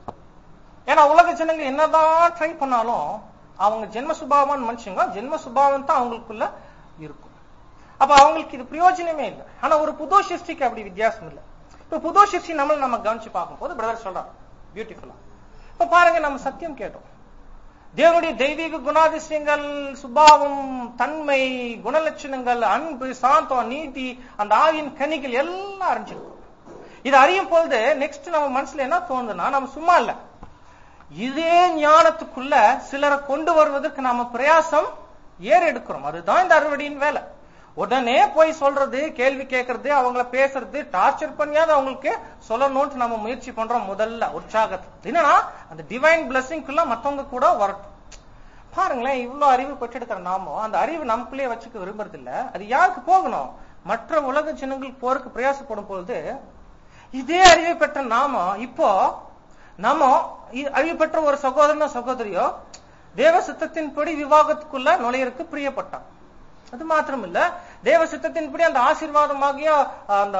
ஏன்னா உலக ஜனங்கள் என்னதான் ட்ரை பண்ணாலும் அவங்க ஜென்ம சுபாவமான மனுஷங்க ஜென்ம சுபாவம் தான் அவங்களுக்குள்ள இருக்கும் அப்ப அவங்களுக்கு இது பிரயோஜனமே இல்லை ஆனா ஒரு புது சிருஷ்டிக்கு அப்படி வித்தியாசம் இல்லை இப்ப புது சிருஷ்டி நம்மள நம்ம கவனிச்சு பார்க்கும்போது பிரதர் சொல்றான் பியூட்டிஃபுல்லா இப்ப பாருங்க நம்ம சத்தியம் கேட்டோம் தேவனுடைய தெய்வீக குணாதிசயங்கள் சுபாவம் தன்மை குணலட்சணங்கள் அன்பு சாந்தம் நீதி அந்த ஆவியின் கனிகள் எல்லாம் அறிஞ்சிருக்கும் இது அறியும் பொழுது நெக்ஸ்ட் நம்ம மனசுல என்ன தோணுதுன்னா நம்ம சும்மா இல்ல இதே ஞானத்துக்குள்ள சிலரை கொண்டு வருவதற்கு நாம பிரயாசம் ஏற எடுக்கிறோம் அதுதான் இந்த அறுவடையின் வேலை உடனே போய் சொல்றது கேள்வி கேட்கறது அவங்கள பேசுறது டார்ச்சர் பண்ணியாவது அவங்களுக்கு சொல்லணும்னு நம்ம முயற்சி பண்றோம் முதல்ல உற்சாகத்தை என்னன்னா அந்த டிவைன் பிளஸிங்குள்ள மத்தவங்க கூட வரட்டும் பாருங்களேன் இவ்வளவு அறிவு பெற்றெடுக்கிற நாமோ அந்த அறிவு நமக்குள்ளே வச்சுக்க விரும்புறது இல்ல அது யாருக்கு போகணும் மற்ற உலக ஜனங்களுக்கு போறதுக்கு பிரயாசப்படும் பொழுது இதே அறிவை பெற்ற நாம இப்போ நம்ம இ- அறிவு பெற்ற ஒரு சகோதரனோ சகோதரியோ தேவ சித்தத்தின்படி விவாகத்துக்குள்ள நுழையறதுக்கு பிரியப்பட்டான் அது மாத்திரம் இல்ல தேவ சித்தத்தின்படி அந்த ஆசீர்வாதமாகிய அந்த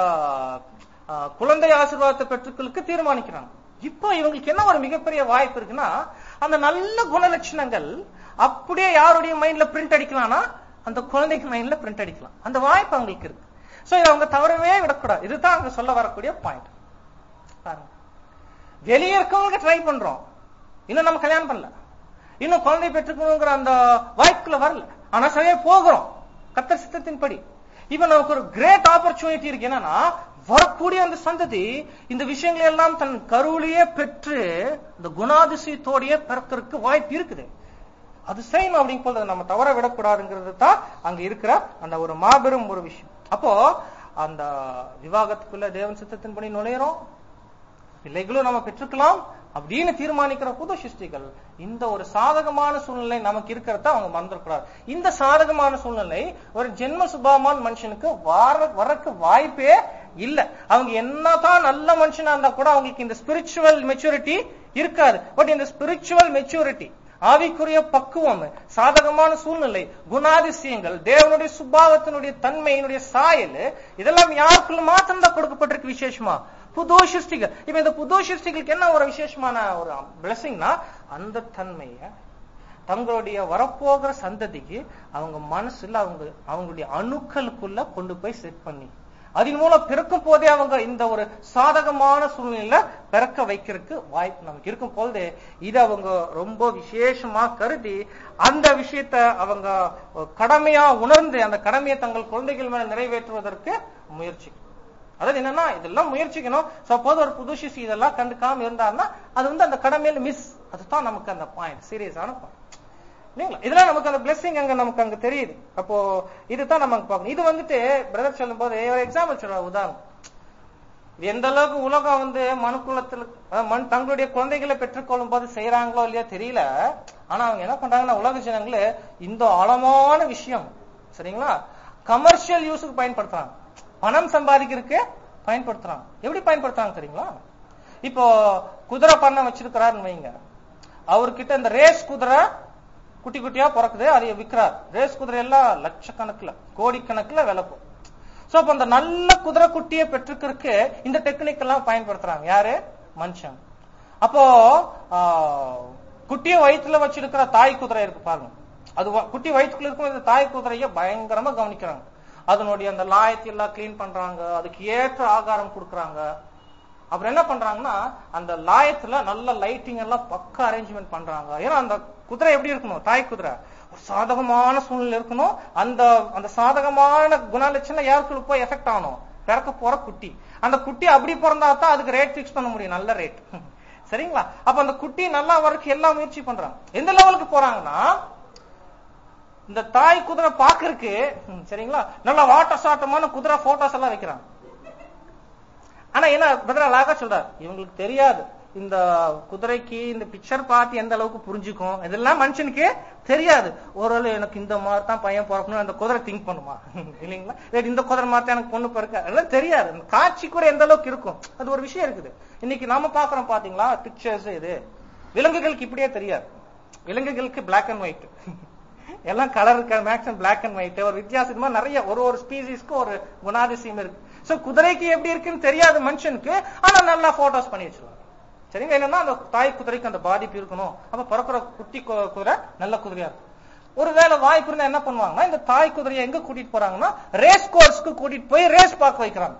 ஆ, குழந்தை ஆசீர்வாதத்தை பெற்றுக்களுக்கு தீர்மானிக்கிறாங்க இப்போ இவங்களுக்கு என்ன ஒரு மிகப்பெரிய வாய்ப்பு இருக்குன்னா அந்த நல்ல குணலட்சணங்கள் அப்படியே யாருடைய மைண்ட்ல பிரிண்ட் அடிக்கலாம்னா அந்த குழந்தைக்கு மைண்ட்ல பிரிண்ட் அடிக்கலாம் அந்த வாய்ப்பு அவங்களுக்கு இருக்கு சோ இதை அவங்க தவறவே விடக்கூடாது இதுதான் அங்க சொல்ல வரக்கூடிய பாயிண்ட் பாருங்க வெளியே இருக்கவங்களுக்கு ட்ரை பண்றோம் இன்னும் நம்ம கல்யாணம் பண்ணல இன்னும் குழந்தை பெற்றுக்கணுங்கிற அந்த வாய்ப்புல வரல ஆனா சரியா போகிறோம் கத்தர் சித்தத்தின்படி இப்ப நமக்கு ஒரு கிரேட் ஆப்பர்ச்சுனிட்டி இருக்கு என்னன்னா வரக்கூடிய அந்த சந்ததி இந்த விஷயங்களை எல்லாம் தன் கருவிலேயே பெற்று இந்த குணாதிசயத்தோடைய பிறக்கிறதுக்கு வாய்ப்பு இருக்குது அது செய்யணும் அப்படிங்கும் போது அதை நம்ம தவற விடக்கூடாதுங்கிறது தான் அங்க இருக்கிற அந்த ஒரு மாபெரும் ஒரு விஷயம் அப்போ அந்த விவாகத்துக்குள்ள தேவன் சித்தத்தின்படி நுழையிறோம் பிள்ளைகளும் நம்ம பெற்றுக்கலாம் அப்படின்னு தீர்மானிக்கிற புது சிருஷ்டிகள் இந்த ஒரு சாதகமான சூழ்நிலை நமக்கு இருக்கிறத அவங்க மறந்துடக்கூடாது இந்த சாதகமான சூழ்நிலை ஒரு ஜென்ம சுபாமான மனுஷனுக்கு வர வரக்கு வாய்ப்பே இல்ல அவங்க என்னதான் நல்ல மனுஷனா இருந்தா கூட அவங்களுக்கு இந்த ஸ்பிரிச்சுவல் மெச்சூரிட்டி இருக்காது பட் இந்த ஸ்பிரிச்சுவல் மெச்சூரிட்டி ஆவிக்குரிய பக்குவம் சாதகமான சூழ்நிலை குணாதிசயங்கள் தேவனுடைய சுபாவத்தினுடைய தன்மையினுடைய சாயல் இதெல்லாம் யாருக்குள்ள மாத்திரம் தான் கொடுக்கப்பட்டிருக்கு விசேஷமா புது சிருஷ்டிகள் இப்ப இந்த புது சிருஷ்டிகளுக்கு என்ன ஒரு விசேஷமான ஒரு பிளஸிங்னா அந்த தன்மைய தங்களுடைய வரப்போகிற சந்ததிக்கு அவங்க மனசுல அவங்க அவங்களுடைய அணுக்களுக்குள்ள கொண்டு போய் செட் பண்ணி அதன் மூலம் பிறக்கும் போதே அவங்க இந்த ஒரு சாதகமான சூழ்நிலையில பிறக்க வைக்கிறதுக்கு வாய்ப்பு நமக்கு இருக்கும் பொழுது இது அவங்க ரொம்ப விசேஷமா கருதி அந்த விஷயத்த அவங்க கடமையா உணர்ந்து அந்த கடமையை தங்கள் குழந்தைகள் மேல நிறைவேற்றுவதற்கு முயற்சி அதாவது என்னன்னா இதெல்லாம் முயற்சிக்கணும் சப்போஸ் ஒரு புது சிசி இதெல்லாம் கண்டுக்காம இருந்தாருன்னா அது வந்து அந்த கடமையில மிஸ் அதுதான் நமக்கு அந்த பாயிண்ட் சீரியஸான பாயிண்ட் இல்லைங்களா இதெல்லாம் நமக்கு அந்த பிளெஸிங் அங்க நமக்கு அங்க தெரியுது அப்போ இதுதான் நமக்கு பார்க்கணும் இது வந்துட்டு பிரதர் சொல்லும் போது ஒரு எக்ஸாம்பிள் சொல்ற உதாரணம் இது எந்த அளவுக்கு உலகம் வந்து மனுக்குலத்துல அதாவது மண் தங்களுடைய குழந்தைகளை பெற்றுக்கொள்ளும் போது செய்யறாங்களோ இல்லையா தெரியல ஆனா அவங்க என்ன பண்றாங்கன்னா உலக ஜனங்களே இந்த ஆழமான விஷயம் சரிங்களா கமர்ஷியல் யூஸுக்கு பயன்படுத்துறாங்க பணம் சம்பாதிக்கிறதுக்கு பயன்படுத்துறாங்க எப்படி பயன்படுத்துறாங்க தெரியுங்களா இப்போ குதிரை பண்ண வச்சிருக்கிறாருன்னு வைங்க அவர்கிட்ட இந்த ரேஸ் குதிரை குட்டி குட்டியா பிறக்குது அதை விற்கிறார் ரேஸ் குதிரை எல்லாம் லட்சக்கணக்குல கோடிக்கணக்குல விலை போகும் சோ அப்ப அந்த நல்ல குதிரை குட்டியை பெற்றுக்கிறதுக்கு இந்த டெக்னிக் எல்லாம் பயன்படுத்துறாங்க யாரு மனுஷன் அப்போ ஆஹ், குட்டியை வயிற்றுல வச்சிருக்கிற தாய் குதிரை இருக்கு பாருங்க அது வ- குட்டி வயிற்றுக்குள்ள இருக்கும் இந்த தாய் குதிரைய பயங்கரமா கவனிக்கிறாங்க அதனுடைய அந்த லாயத்தை எல்லாம் கிளீன் பண்றாங்க அதுக்கு ஏற்ற ஆகாரம் கொடுக்கறாங்க அப்புறம் என்ன பண்றாங்கன்னா அந்த லாயத்துல நல்ல லைட்டிங் எல்லாம் பக்கா அரேஞ்ச்மெண்ட் பண்றாங்க ஏன்னா அந்த குதிரை எப்படி இருக்கணும் தாய் குதிரை ஒரு சாதகமான சூழ்நிலை இருக்கணும் அந்த அந்த சாதகமான குணலட்சணம் யாருக்கு போய் எஃபெக்ட் ஆகணும் பிறக்க போற குட்டி அந்த குட்டி அப்படி பிறந்தா தான் அதுக்கு ரேட் ஃபிக்ஸ் பண்ண முடியும் நல்ல ரேட் சரிங்களா அப்ப அந்த குட்டி நல்லா வரக்கு எல்லாம் முயற்சி பண்றாங்க எந்த லெவலுக்கு போறாங்கன்னா இந்த தாய் குதிரை பாக்குறதுக்கு ம், சரிங்களா நல்லா வாட்ட சாட்டமான குதிரை போட்டோஸ் எல்லாம் வைக்கிறாங்க ஆனா என்ன பதிலா அழகா சொல்றாரு இவங்களுக்கு தெரியாது இந்த குதிரைக்கு இந்த பிக்சர் பார்த்து எந்த அளவுக்கு புரிஞ்சுக்கும் இதெல்லாம் மனுஷனுக்கு தெரியாது ஒரு எனக்கு இந்த மாதிரி தான் பையன் பிறக்கணும் அந்த குதிரை திங்க் பண்ணுமா இல்லைங்களா இல்லை இந்த குதிரை மாதிரி தான் எனக்கு பொண்ணு பிறக்க அதெல்லாம் தெரியாது அந்த காட்சி கூட எந்த அளவுக்கு இருக்கும் அது ஒரு விஷயம் இருக்குது இன்னைக்கு நாம பாக்குறோம் பாத்தீங்களா பிக்சர்ஸ் இது விலங்குகளுக்கு இப்படியே தெரியாது விலங்குகளுக்கு பிளாக் அண்ட் ஒயிட் எல்லாம் கலர் இருக்க மேக்ஸிமம் பிளாக் அண்ட் ஒயிட் ஒரு வித்தியாசமா நிறைய ஒரு ஒரு ஸ்பீசிஸ்க்கு ஒரு குணாதிசயம் இருக்கு சோ குதிரைக்கு எப்படி இருக்குன்னு தெரியாது மனுஷனுக்கு ஆனா நல்லா போட்டோஸ் பண்ணி வச்சிருவாங்க சரிங்க என்னன்னா அந்த தாய் குதிரைக்கு அந்த பாதிப்பு இருக்கணும் அப்ப பிறக்கிற குட்டி கு- குதிரை நல்ல குதிரையா இருக்கும் ஒருவேளை வாய்ப்பு இருந்தா என்ன பண்ணுவாங்கன்னா இந்த தாய் குதிரையை எங்க கூட்டிட்டு போறாங்கன்னா ரேஸ் கோர்ஸ்க்கு கூட்டிட்டு போய் ரேஸ் பார்க்க வைக்கிறாங்க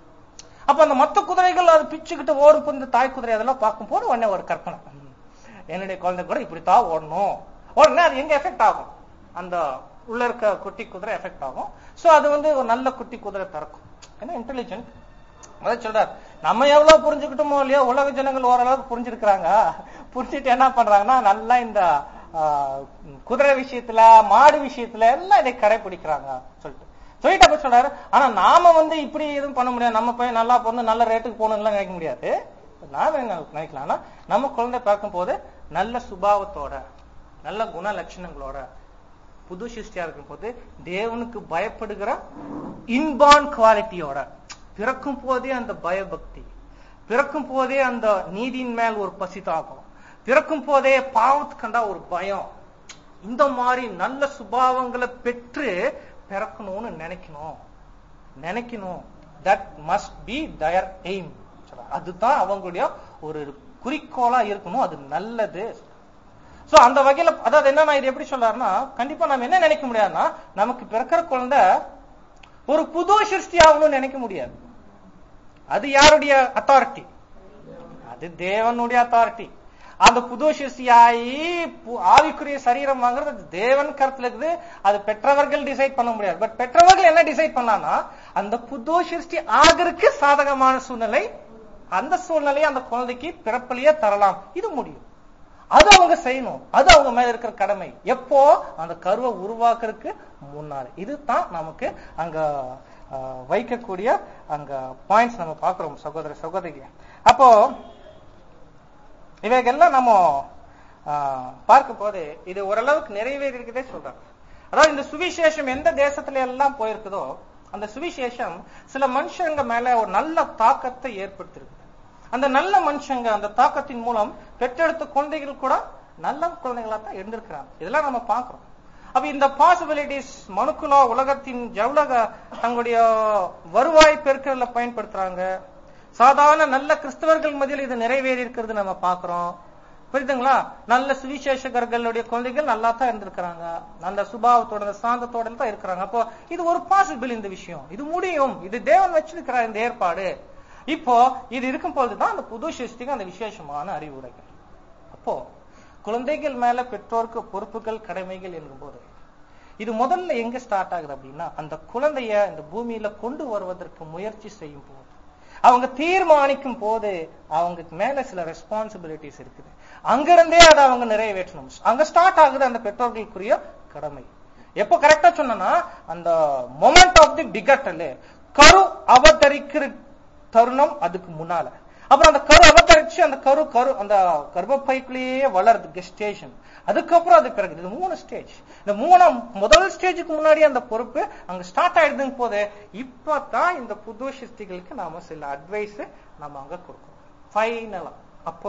அப்ப அந்த மத்த குதிரைகள் அது பிச்சுக்கிட்டு ஓடும் போது இந்த தாய் குதிரை அதெல்லாம் பார்க்கும் போது உடனே ஒரு கற்பனை ம், என்னுடைய குழந்தை கூட இப்படித்தான் ஓடணும் உடனே அது எங்க எஃபெக்ட் ஆகும் அந்த உள்ள இருக்க குட்டி குதிரை எஃபெக்ட் ஆகும் சோ அது வந்து ஒரு நல்ல குட்டி குதிரை பிறக்கும் ஏன்னா இன்டெலிஜென்ட் அதான் சொல்றாரு நம்ம எவ்வளவு புரிஞ்சுக்கிட்டோமோ இல்லையோ உலக ஜனங்கள் ஓரளவுக்கு புரிஞ்சிருக்கிறாங்க புரிஞ்சுட்டு என்ன பண்றாங்கன்னா நல்லா இந்த ஆ, குதிரை விஷயத்துல மாடு விஷயத்துல எல்லாம் இதை கடைபிடிக்கிறாங்க சொல்லிட்டு சொல்லிட்டு அப்ப சொல்றாரு ஆனா நாம வந்து இப்படி எதுவும் பண்ண முடியாது நம்ம போய் நல்லா பிறந்து நல்ல ரேட்டுக்கு போகணும்லாம் நினைக்க முடியாது நாம என்ன நினைக்கலாம்னா நம்ம குழந்தை பிறக்கும் போது நல்ல சுபாவத்தோட நல்ல குண லட்சணங்களோட புது சிருஷ்டியா இருக்கும் போது தேவனுக்கு பயப்படுகிற இன்பான் குவாலிட்டியோட பிறக்கும் போதே அந்த பயபக்தி பிறக்கும் போதே அந்த நீதியின் மேல் ஒரு பசிதாகம் பிறக்கும் போதே பாவத்து கண்டா ஒரு பயம் இந்த மாதிரி நல்ல சுபாவங்களை பெற்று பிறக்கணும்னு நினைக்கணும் நினைக்கணும் that must be their aim அதுதான் அவங்களுடைய ஒரு குறிக்கோளா இருக்கணும் அது நல்லது சோ அந்த வகையில அதாவது என்ன நான் இது எப்படி சொல்றாருன்னா கண்டிப்பா நம்ம என்ன நினைக்க முடியாதுன்னா நமக்கு பிறக்கிற குழந்தை ஒரு புது சிருஷ்டி ஆகணும்னு நினைக்க முடியாது அது யாருடைய அத்தாரிட்டி அது தேவனுடைய அத்தாரிட்டி அந்த புது சிருஷ்டியாயி பு- ஆவிக்குரிய சரீரம் வாங்குறது அது தேவன் கருத்துல இருக்குது அது பெற்றவர்கள் டிசைட் பண்ண முடியாது பட் பெற்றவர்கள் என்ன டிசைட் பண்ணலாம்னா அந்த புது சிருஷ்டி ஆகிறதுக்கு சாதகமான சூழ்நிலை அந்த சூழ்நிலையை அந்த குழந்தைக்கு பிறப்பிலேயே தரலாம் இது முடியும் அது அவங்க செய்யணும் அது அவங்க மேல இருக்கிற கடமை எப்போ அந்த கருவை உருவாக்குறதுக்கு முன்னால இதுதான் நமக்கு அங்க அஹ், வைக்கக்கூடிய அங்க பாயிண்ட்ஸ் நம்ம பாக்குறோம் சகோதர சகோதரி அப்போ இவைகள்லாம் நம்ம ஆஹ், பார்க்கும் போது இது ஓரளவுக்கு நிறைவேறி இருக்குதே சொல்றாங்க அதாவது இந்த சுவிசேஷம் எந்த தேசத்துல எல்லாம் போயிருக்குதோ அந்த சுவிசேஷம் சில மனுஷங்க மேல ஒரு நல்ல தாக்கத்தை ஏற்படுத்திருக்கு அந்த நல்ல மனுஷங்க அந்த தாக்கத்தின் மூலம் பெற்றெடுத்த குழந்தைகள் கூட நல்ல குழந்தைகளா தான் இருந்திருக்கிறாங்க இதெல்லாம் நம்ம பார்க்கிறோம் அப்ப இந்த பாசிபிலிட்டிஸ் மனுக்குலா உலகத்தின் ஜவுலக தங்களுடைய வருவாய் பெருக்கல பயன்படுத்துறாங்க சாதாரண நல்ல கிறிஸ்தவர்கள் மத்தியில் இது நிறைவேறி இருக்கிறது நம்ம பார்க்கிறோம் புரியுதுங்களா நல்ல சுவிசேஷகர்களுடைய குழந்தைகள் நல்லா தான் இருந்திருக்கிறாங்க நல்ல சுபாவத்தோட அந்த சாந்தத்தோட தான் இருக்கிறாங்க அப்போ இது ஒரு பாசிபிள் இந்த விஷயம் இது முடியும் இது தேவன் வச்சிருக்கிறார் இந்த ஏற்பாடு இப்போ இது இருக்கும் பொழுதுதான் அந்த புது சிருஷ்டிக்கு அந்த விசேஷமான அறிவுரைகள் அப்போ குழந்தைகள் மேல பெற்றோருக்கு பொறுப்புகள் கடமைகள் போது இது முதல்ல எங்க ஸ்டார்ட் ஆகுது அப்படின்னா அந்த குழந்தைய இந்த பூமியில கொண்டு வருவதற்கு முயற்சி செய்யும் போது அவங்க தீர்மானிக்கும் போது அவங்களுக்கு மேல சில ரெஸ்பான்சிபிலிட்டிஸ் இருக்குது அங்கிருந்தே அதை அவங்க நிறைவேற்றணும் அங்க ஸ்டார்ட் ஆகுது அந்த பெற்றோர்களுக்குரிய கடமை எப்போ கரெக்டா சொன்னா அந்த மொமெண்ட் ஆஃப் தி பிகட்டல் கரு அவதரிக்கிற தருணம் அதுக்கு முன்னால அப்புறம் அந்த கரு அவதரிச்சு அந்த கரு கரு அந்த கர்ப்பப்பைக்குள்ளேயே வளருது கெஸ்டேஷன் அதுக்கப்புறம் அது பிறகு இது மூணு ஸ்டேஜ் இந்த மூணாம் முதல் ஸ்டேஜுக்கு முன்னாடி அந்த பொறுப்பு அங்க ஸ்டார்ட் ஆயிடுதுங்க போது இப்பதான் இந்த புது சிருஷ்டிகளுக்கு நாம சில அட்வைஸ் நம்ம அங்க கொடுக்கணும் ஃபைனலா அப்போ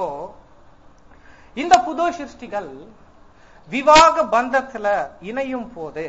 இந்த புது சிருஷ்டிகள் விவாக பந்தத்துல இணையும் போது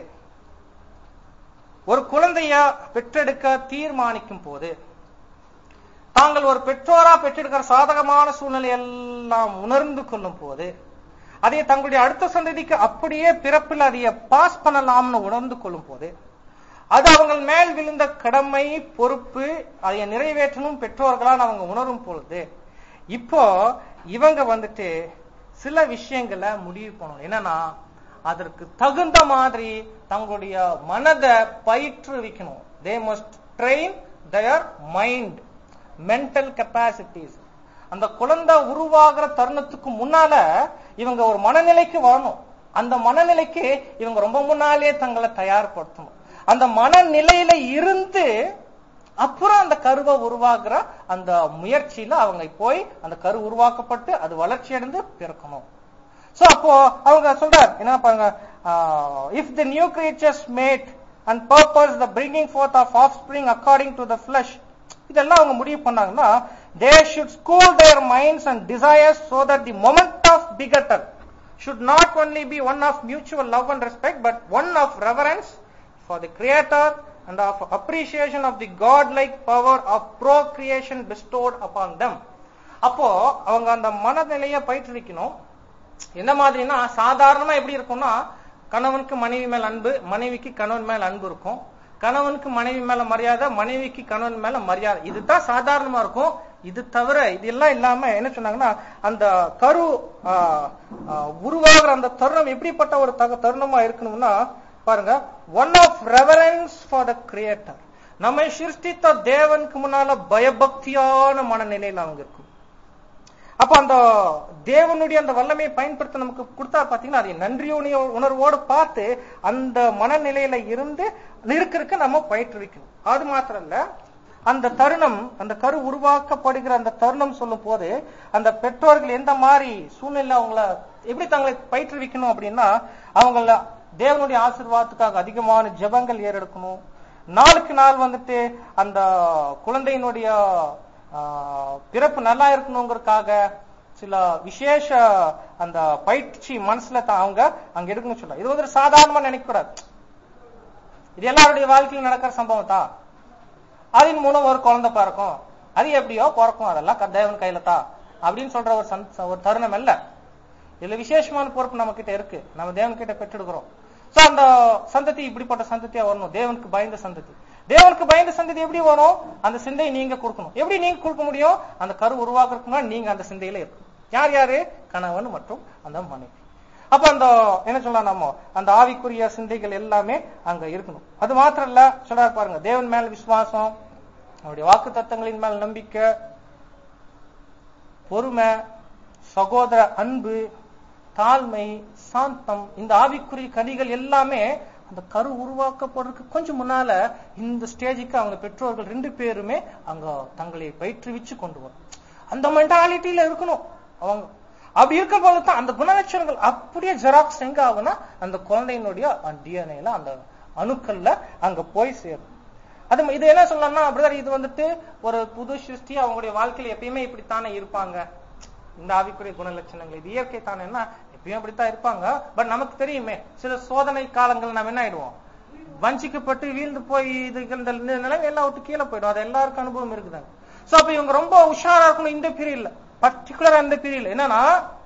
ஒரு குழந்தைய பெற்றெடுக்க தீர்மானிக்கும் போது தாங்கள் ஒரு பெற்றோரா பெற்றெடுக்கிற சாதகமான சூழ்நிலை எல்லாம் உணர்ந்து கொள்ளும் போது அதை தங்களுடைய அடுத்த சந்ததிக்கு அப்படியே பிறப்பில் அதைய பாஸ் பண்ணலாம்னு உணர்ந்து கொள்ளும் போது அது அவங்க மேல் விழுந்த கடமை பொறுப்பு அதை நிறைவேற்றணும் பெற்றோர்களால் அவங்க உணரும் பொழுது இப்போ இவங்க வந்துட்டு சில விஷயங்களை முடிவு பண்ணணும் என்னன்னா அதற்கு தகுந்த மாதிரி தங்களுடைய மனதை பயிற்றுவிக்கணும் they must train their mind mental capacities அந்த குழந்தை உருவாகிற தருணத்துக்கு முன்னால இவங்க ஒரு மனநிலைக்கு வரணும் அந்த மனநிலைக்கு இவங்க ரொம்ப முன்னாலே தங்களை தயார்படுத்தணும் அந்த மனநிலையில இருந்து அப்புறம் அந்த கருவை உருவாக்குற அந்த முயற்சியில அவங்க போய் அந்த கரு உருவாக்கப்பட்டு அது வளர்ச்சி அடைந்து பிறக்கணும் சோ அப்போ அவங்க சொல்றார் என்ன பாருங்க if the new creatures made and purpose the bringing forth of offspring according to the flesh இதெல்லாம் அவங்க முடிவு பண்ணாங்கன்னா they should school their minds and desires so that the moment of begetter should not only be one of mutual love and respect, but one of reverence for the Creator and of appreciation of the God-like power of procreation bestowed upon them. அப்போ அவங்க அந்த மனநிலையை பயிற்றுவிக்கணும் என்ன மாதிரினா சாதாரணமா எப்படி இருக்கும்னா கணவனுக்கு மனைவி மேல அன்பு மனைவிக்கு கணவன் மேல அன்பு இருக்கும் கணவனுக்கு மனைவி மேல மரியாதை மனைவிக்கு கணவன் மேல மரியாதை இதுதான் சாதாரணமா இருக்கும் இது தவிர இது எல்லாம் இல்லாம என்ன சொன்னாங்கன்னா அந்த கரு ஆ, ஆ, உருவாகிற அந்த தருணம் எப்படிப்பட்ட ஒரு தக தருணமா இருக்கணும்னா பாருங்க one of reverence for the creator நம்மை சிருஷ்டித்த தேவனுக்கு முன்னால பயபக்தியான மனநிலையில அவங்க இருக்கும் அப்ப அந்த தேவனுடைய அந்த வல்லமையை பயன்படுத்த நமக்கு கொடுத்தா பாத்தீங்கன்னா அதை நன்றியுடைய உணர்வோடு பார்த்து அந்த மனநிலையில இருந்து இருக்கிறதுக்கு நம்ம பயிற்றுவிக்கணும் அது மாத்திரம் இல்ல அந்த தருணம் அந்த கரு உருவாக்கப்படுகிற அந்த தருணம் சொல்லும் போது அந்த பெற்றோர்கள் எந்த மாதிரி சூழ்நிலை அவங்கள எப்படி தங்களை பயிற்றுவிக்கணும் அப்படின்னா அவங்கள தேவனுடைய ஆசீர்வாதத்துக்காக அதிகமான ஜெபங்கள் ஏறெடுக்கணும் நாளுக்கு நாள் வந்துட்டு அந்த குழந்தையினுடைய ஆஹ், பிறப்பு நல்லா இருக்கணுங்கிறதுக்காக சில விசேஷ அந்த பயிற்சி மனசுல தான் அவங்க அங்க எடுக்கணும்னு சொல்ல இது வந்து ஒரு சாதாரணமா நினைக்க கூடாது இது எல்லாருடைய வாழ்க்கையில் நடக்கிற சம்பவம் தான் அதன் மூலம் ஒரு குழந்தை பிறக்கும் அது எப்படியோ பிறக்கும் அதெல்லாம் க- தேவன் கையில தான் அப்படின்னு சொல்ற ஒரு சந்த- ஒரு தருணம் இல்ல இதுல விசேஷமான பொறுப்பு நம்ம கிட்ட இருக்கு நம்ம தேவன் கிட்ட பெற்றெடுக்கிறோம் சோ அந்த சந்ததி இப்படிப்பட்ட சந்ததியா வரணும் தேவனுக்கு பயந்த சந்ததி தேவனுக்கு பயந்த சந்ததி எப்படி வரும் அந்த சிந்தையை நீங்க கொடுக்கணும் எப்படி நீங்க கொடுக்க முடியும் அந்த கரு உருவாக்குறதுக்கு முன்னாடி நீங்க அந்த சிந்தையில இருக்கணும் யார் யாரு கணவன் மற்றும் அந்த மனைவி அப்ப அந்த என்ன சொல்லலாம் நம்ம அந்த ஆவிக்குரிய சிந்தைகள் எல்லாமே அங்க இருக்கணும் அது மாத்திரம் இல்ல சொல்றாரு பாருங்க தேவன் மேல விசுவாசம் அவருடைய வாக்கு தத்தங்களின் மேல் நம்பிக்கை பொறுமை சகோதர அன்பு தாழ்மை சாந்தம் இந்த ஆவிக்குரிய கனிகள் எல்லாமே அந்த கரு உருவாக்கப்படுறதுக்கு கொஞ்சம் முன்னால இந்த ஸ்டேஜுக்கு அவங்க பெற்றோர்கள் ரெண்டு பேருமே அங்க தங்களை பயிற்றுவிச்சு கொண்டு வரும் அந்த மென்டாலிட்டியில இருக்கணும் அவங்க அப்படி இருக்கும் போது தான் அந்த குணலட்சணங்கள் அப்படியே ஜெராக்ஸ் எங்க ஆகும்னா அந்த குழந்தையினுடைய டிஎன்ஏல அந்த அணுக்கள்ல அங்க போய் சேரும் அது ம- இது என்ன சொல்லலாம்னா பிரதர் இது வந்துட்டு ஒரு புது சிருஷ்டி அவங்களுடைய வாழ்க்கையில எப்பயுமே இப்படித்தானே இருப்பாங்க இந்த ஆவிக்குரிய குணலட்சணங்கள் இது இயற்கை தானேன்னா எப்பயும் அப்படித்தான் இருப்பாங்க பட் நமக்கு தெரியுமே சில சோதனை காலங்கள் நம்ம என்ன ஆயிடுவோம் வஞ்சிக்கப்பட்டு வீழ்ந்து போய் இது இந்த நிலைமை எல்லாம் விட்டு கீழே போயிடும் அது எல்லாருக்கும் அனுபவம் இருக்குதாங்க சோ அப்ப இவங்க ரொம்ப உஷாரா இருக்கணும் இந்த பீரியட்ல பர்டிகுலரா இந்த பீரியட்ல என்னன்னா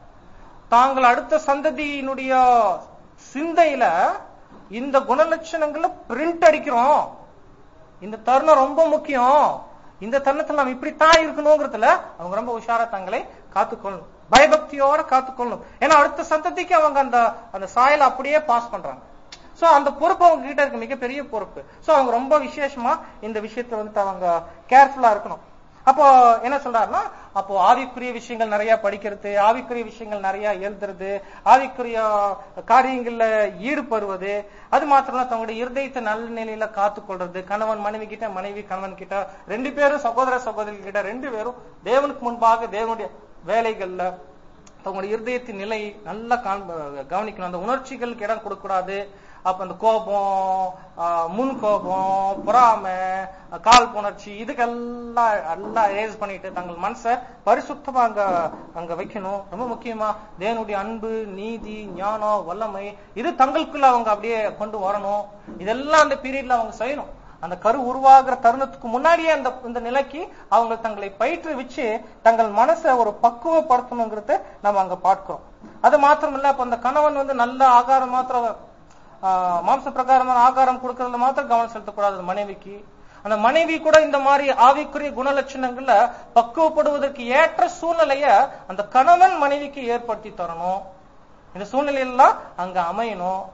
தாங்கள் அடுத்த சந்ததியினுடைய சிந்தையில இந்த குணலட்சணங்களை பிரிண்ட் அடிக்கிறோம் இந்த தருணம் ரொம்ப முக்கியம் இந்த தருணத்துல நம்ம இப்படித்தான் இருக்கணுங்கிறதுல அவங்க ரொம்ப உஷாரா தங்களை காத்துக்கொள்ளணும் பயபக்தியோட காத்துக்கொள்ளணும் ஏன்னா அடுத்த சந்ததிக்கு அவங்க அந்த அந்த சாயலை அப்படியே பாஸ் பண்றாங்க சோ அந்த பொறுப்பு அவங்க கிட்ட இருக்கு மிகப்பெரிய பொறுப்பு சோ அவங்க ரொம்ப விசேஷமா இந்த விஷயத்துல வந்துட்டு அவங்க கேர்ஃபுல்லா இருக்கணும் அப்போ என்ன சொல்றாருன்னா அப்போ ஆவிக்குரிய விஷயங்கள் நிறைய படிக்கிறது ஆவிக்குரிய விஷயங்கள் நிறைய எழுதுறது ஆவிக்குரிய காரியங்கள்ல ஈடுபடுவது அது மாத்திரம் இல்ல தங்களுடைய இருதயத்தை நல்ல நிலையில காத்துக்கொள்றது கணவன் மனைவி கிட்ட மனைவி கணவன் கிட்ட ரெண்டு பேரும் சகோதர சகோதரி கிட்ட ரெண்டு பேரும் தேவனுக்கு முன்பாக தேவனுடைய வேலைகள்ல தங்களுடைய இருதயத்தின் நிலை நல்லா காண்ப- கவனிக்கணும் அந்த உணர்ச்சிகளுக்கு இடம் கொடுக்கக்கூடாது அப்ப அந்த கோபம் ஆஹ், முன் கோபம் பொறாமை கால் புணர்ச்சி இதுக்கெல்லாம் எல்லாம் ரேஸ் பண்ணிட்டு தங்கள் மனசை பரிசுத்தமா அங்க அங்க வைக்கணும் ரொம்ப முக்கியமா தேவனுடைய அன்பு நீதி ஞானம் வல்லமை இது தங்களுக்குள்ள அவங்க அப்படியே கொண்டு வரணும் இதெல்லாம் அந்த பீரியட்ல அவங்க செய்யணும் அந்த கரு உருவாகிற தருணத்துக்கு முன்னாடியே அந்த இந்த நிலைக்கு அவங்க தங்களை பயிற்றுவிச்சு தங்கள் மனசை ஒரு பக்குவப்படுத்தணுங்கிறத நம்ம அங்க பார்க்கிறோம் அது மாத்திரம் இல்ல அப்ப அந்த கணவன் வந்து நல்ல ஆகாரம் மாத்திரம் ஆஹ், மாம்ச பிரகாரமான ஆகாரம் கொடுக்கறதுல மாத்திரம் கவனம் செலுத்தக்கூடாது அந்த மனைவிக்கு அந்த மனைவி கூட இந்த மாதிரி ஆவிக்குரிய குணலட்சணங்கள்ல பக்குவப்படுவதற்கு ஏற்ற சூழ்நிலைய அந்த கணவன் மனைவிக்கு ஏற்படுத்தி தரணும் இந்த சூழ்நிலையெல்லாம் அங்க அமையணும்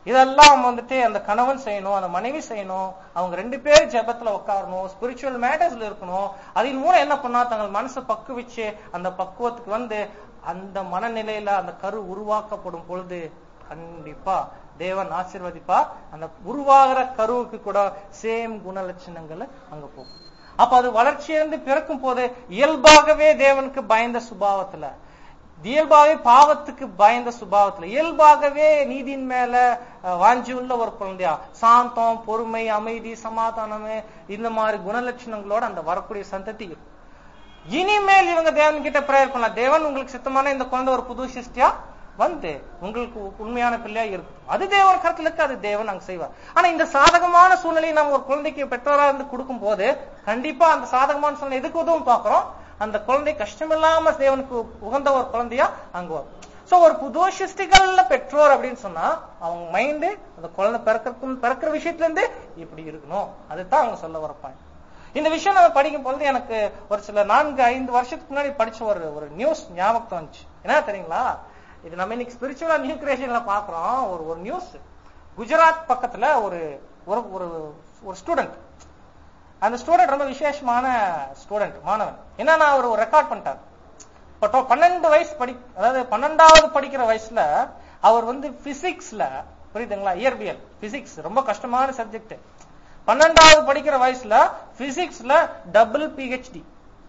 இதெல்லாம் வந்துட்டு அந்த கணவன் செய்யணும் அந்த மனைவி செய்யணும் அவங்க ரெண்டு பேரும் ஜெபத்துல உட்காரணும் ஸ்பிரிச்சுவல் மேட்டர்ஸ்ல இருக்கணும் அதன் மூலம் என்ன பண்ணா தங்கள் மனசை பக்குவிச்சு அந்த பக்குவத்துக்கு வந்து அந்த மனநிலையில அந்த கரு உருவாக்கப்படும் பொழுது கண்டிப்பா தேவன் ஆசீர்வதிப்பா அந்த உருவாகிற கருவுக்கு கூட சேம் குணலட்சணங்கள் அங்க போகும் அப்ப அது வளர்ச்சியிலிருந்து பிறக்கும் போது இயல்பாகவே தேவனுக்கு பயந்த சுபாவத்துல இயல்பாகவே பாவத்துக்கு பயந்த சுபாவத்துல இயல்பாகவே நீதியின் மேல அஹ், வாஞ்சி உள்ள ஒரு குழந்தையா சாந்தம் பொறுமை அமைதி சமாதானம் இந்த மாதிரி குணலட்சணங்களோட அந்த வரக்கூடிய சந்ததி இருக்கும் இனிமேல் இவங்க தேவன் கிட்ட பிரேயர் பண்ணலாம் தேவன் உங்களுக்கு சித்தமான இந்த குழந்தை ஒரு புது சிருஷ்டியா வந்து உங்களுக்கு உண்மையான பிள்ளையா இருக்கும் அது தேவன் கருத்துல இருக்கு அது தேவன் அங்க செய்வார் ஆனா இந்த சாதகமான சூழ்நிலையை நம்ம ஒரு குழந்தைக்கு பெற்றோரா இருந்து கொடுக்கும் போது கண்டிப்பா அந்த சாதகமான சூழ்நிலை எதுக்கு உதவும் பாக்குறோம் அந்த குழந்தை கஷ்டமில்லாம தேவனுக்கு உகந்த ஒரு குழந்தையா அங்க வரும் சோ ஒரு புது சிருஷ்டிகள்ல பெற்றோர் அப்படின்னு சொன்னா அவங்க மைண்டு அந்த குழந்தை பிறக்கிறதுக்கு பிறக்கிற விஷயத்துல இருந்து இப்படி இருக்கணும் அதுதான் அவங்க சொல்ல வர பாயிண்ட் இந்த விஷயம் நம்ம படிக்கும் பொழுது எனக்கு ஒரு சில நான்கு ஐந்து வருஷத்துக்கு முன்னாடி படிச்ச ஒரு ஒரு நியூஸ் ஞாபகம் வந்துச்சு என்ன தெரியுங்களா இது நம்ம இன்னைக்கு ஸ்பிரிச்சுவலா நியூ கிரியேஷன்ல பாக்குறோம் ஒரு ஒரு நியூஸ் குஜராத் பக்கத்துல ஒரு ஒரு ஒரு ஒரு ஸ்டூடெண்ட் அந்த ஸ்டூடெண்ட் ரொம்ப விசேஷமான ஸ்டூடெண்ட் மாணவன் என்னன்னா அவர் ஒரு ரெக்கார்ட் பண்ணிட்டார் இப்போ டொ- பன்னெண்டு வயசு படி அதாவது பன்னெண்டாவது படிக்கிற வயசுல அவர் வந்து பிசிக்ஸ்ல புரியுதுங்களா இயற்பியல் பிசிக்ஸ் ரொம்ப கஷ்டமான சப்ஜெக்ட் பன்னெண்டாவது படிக்கிற வயசுல பிசிக்ஸ்ல டபுள் பிஹெச்டி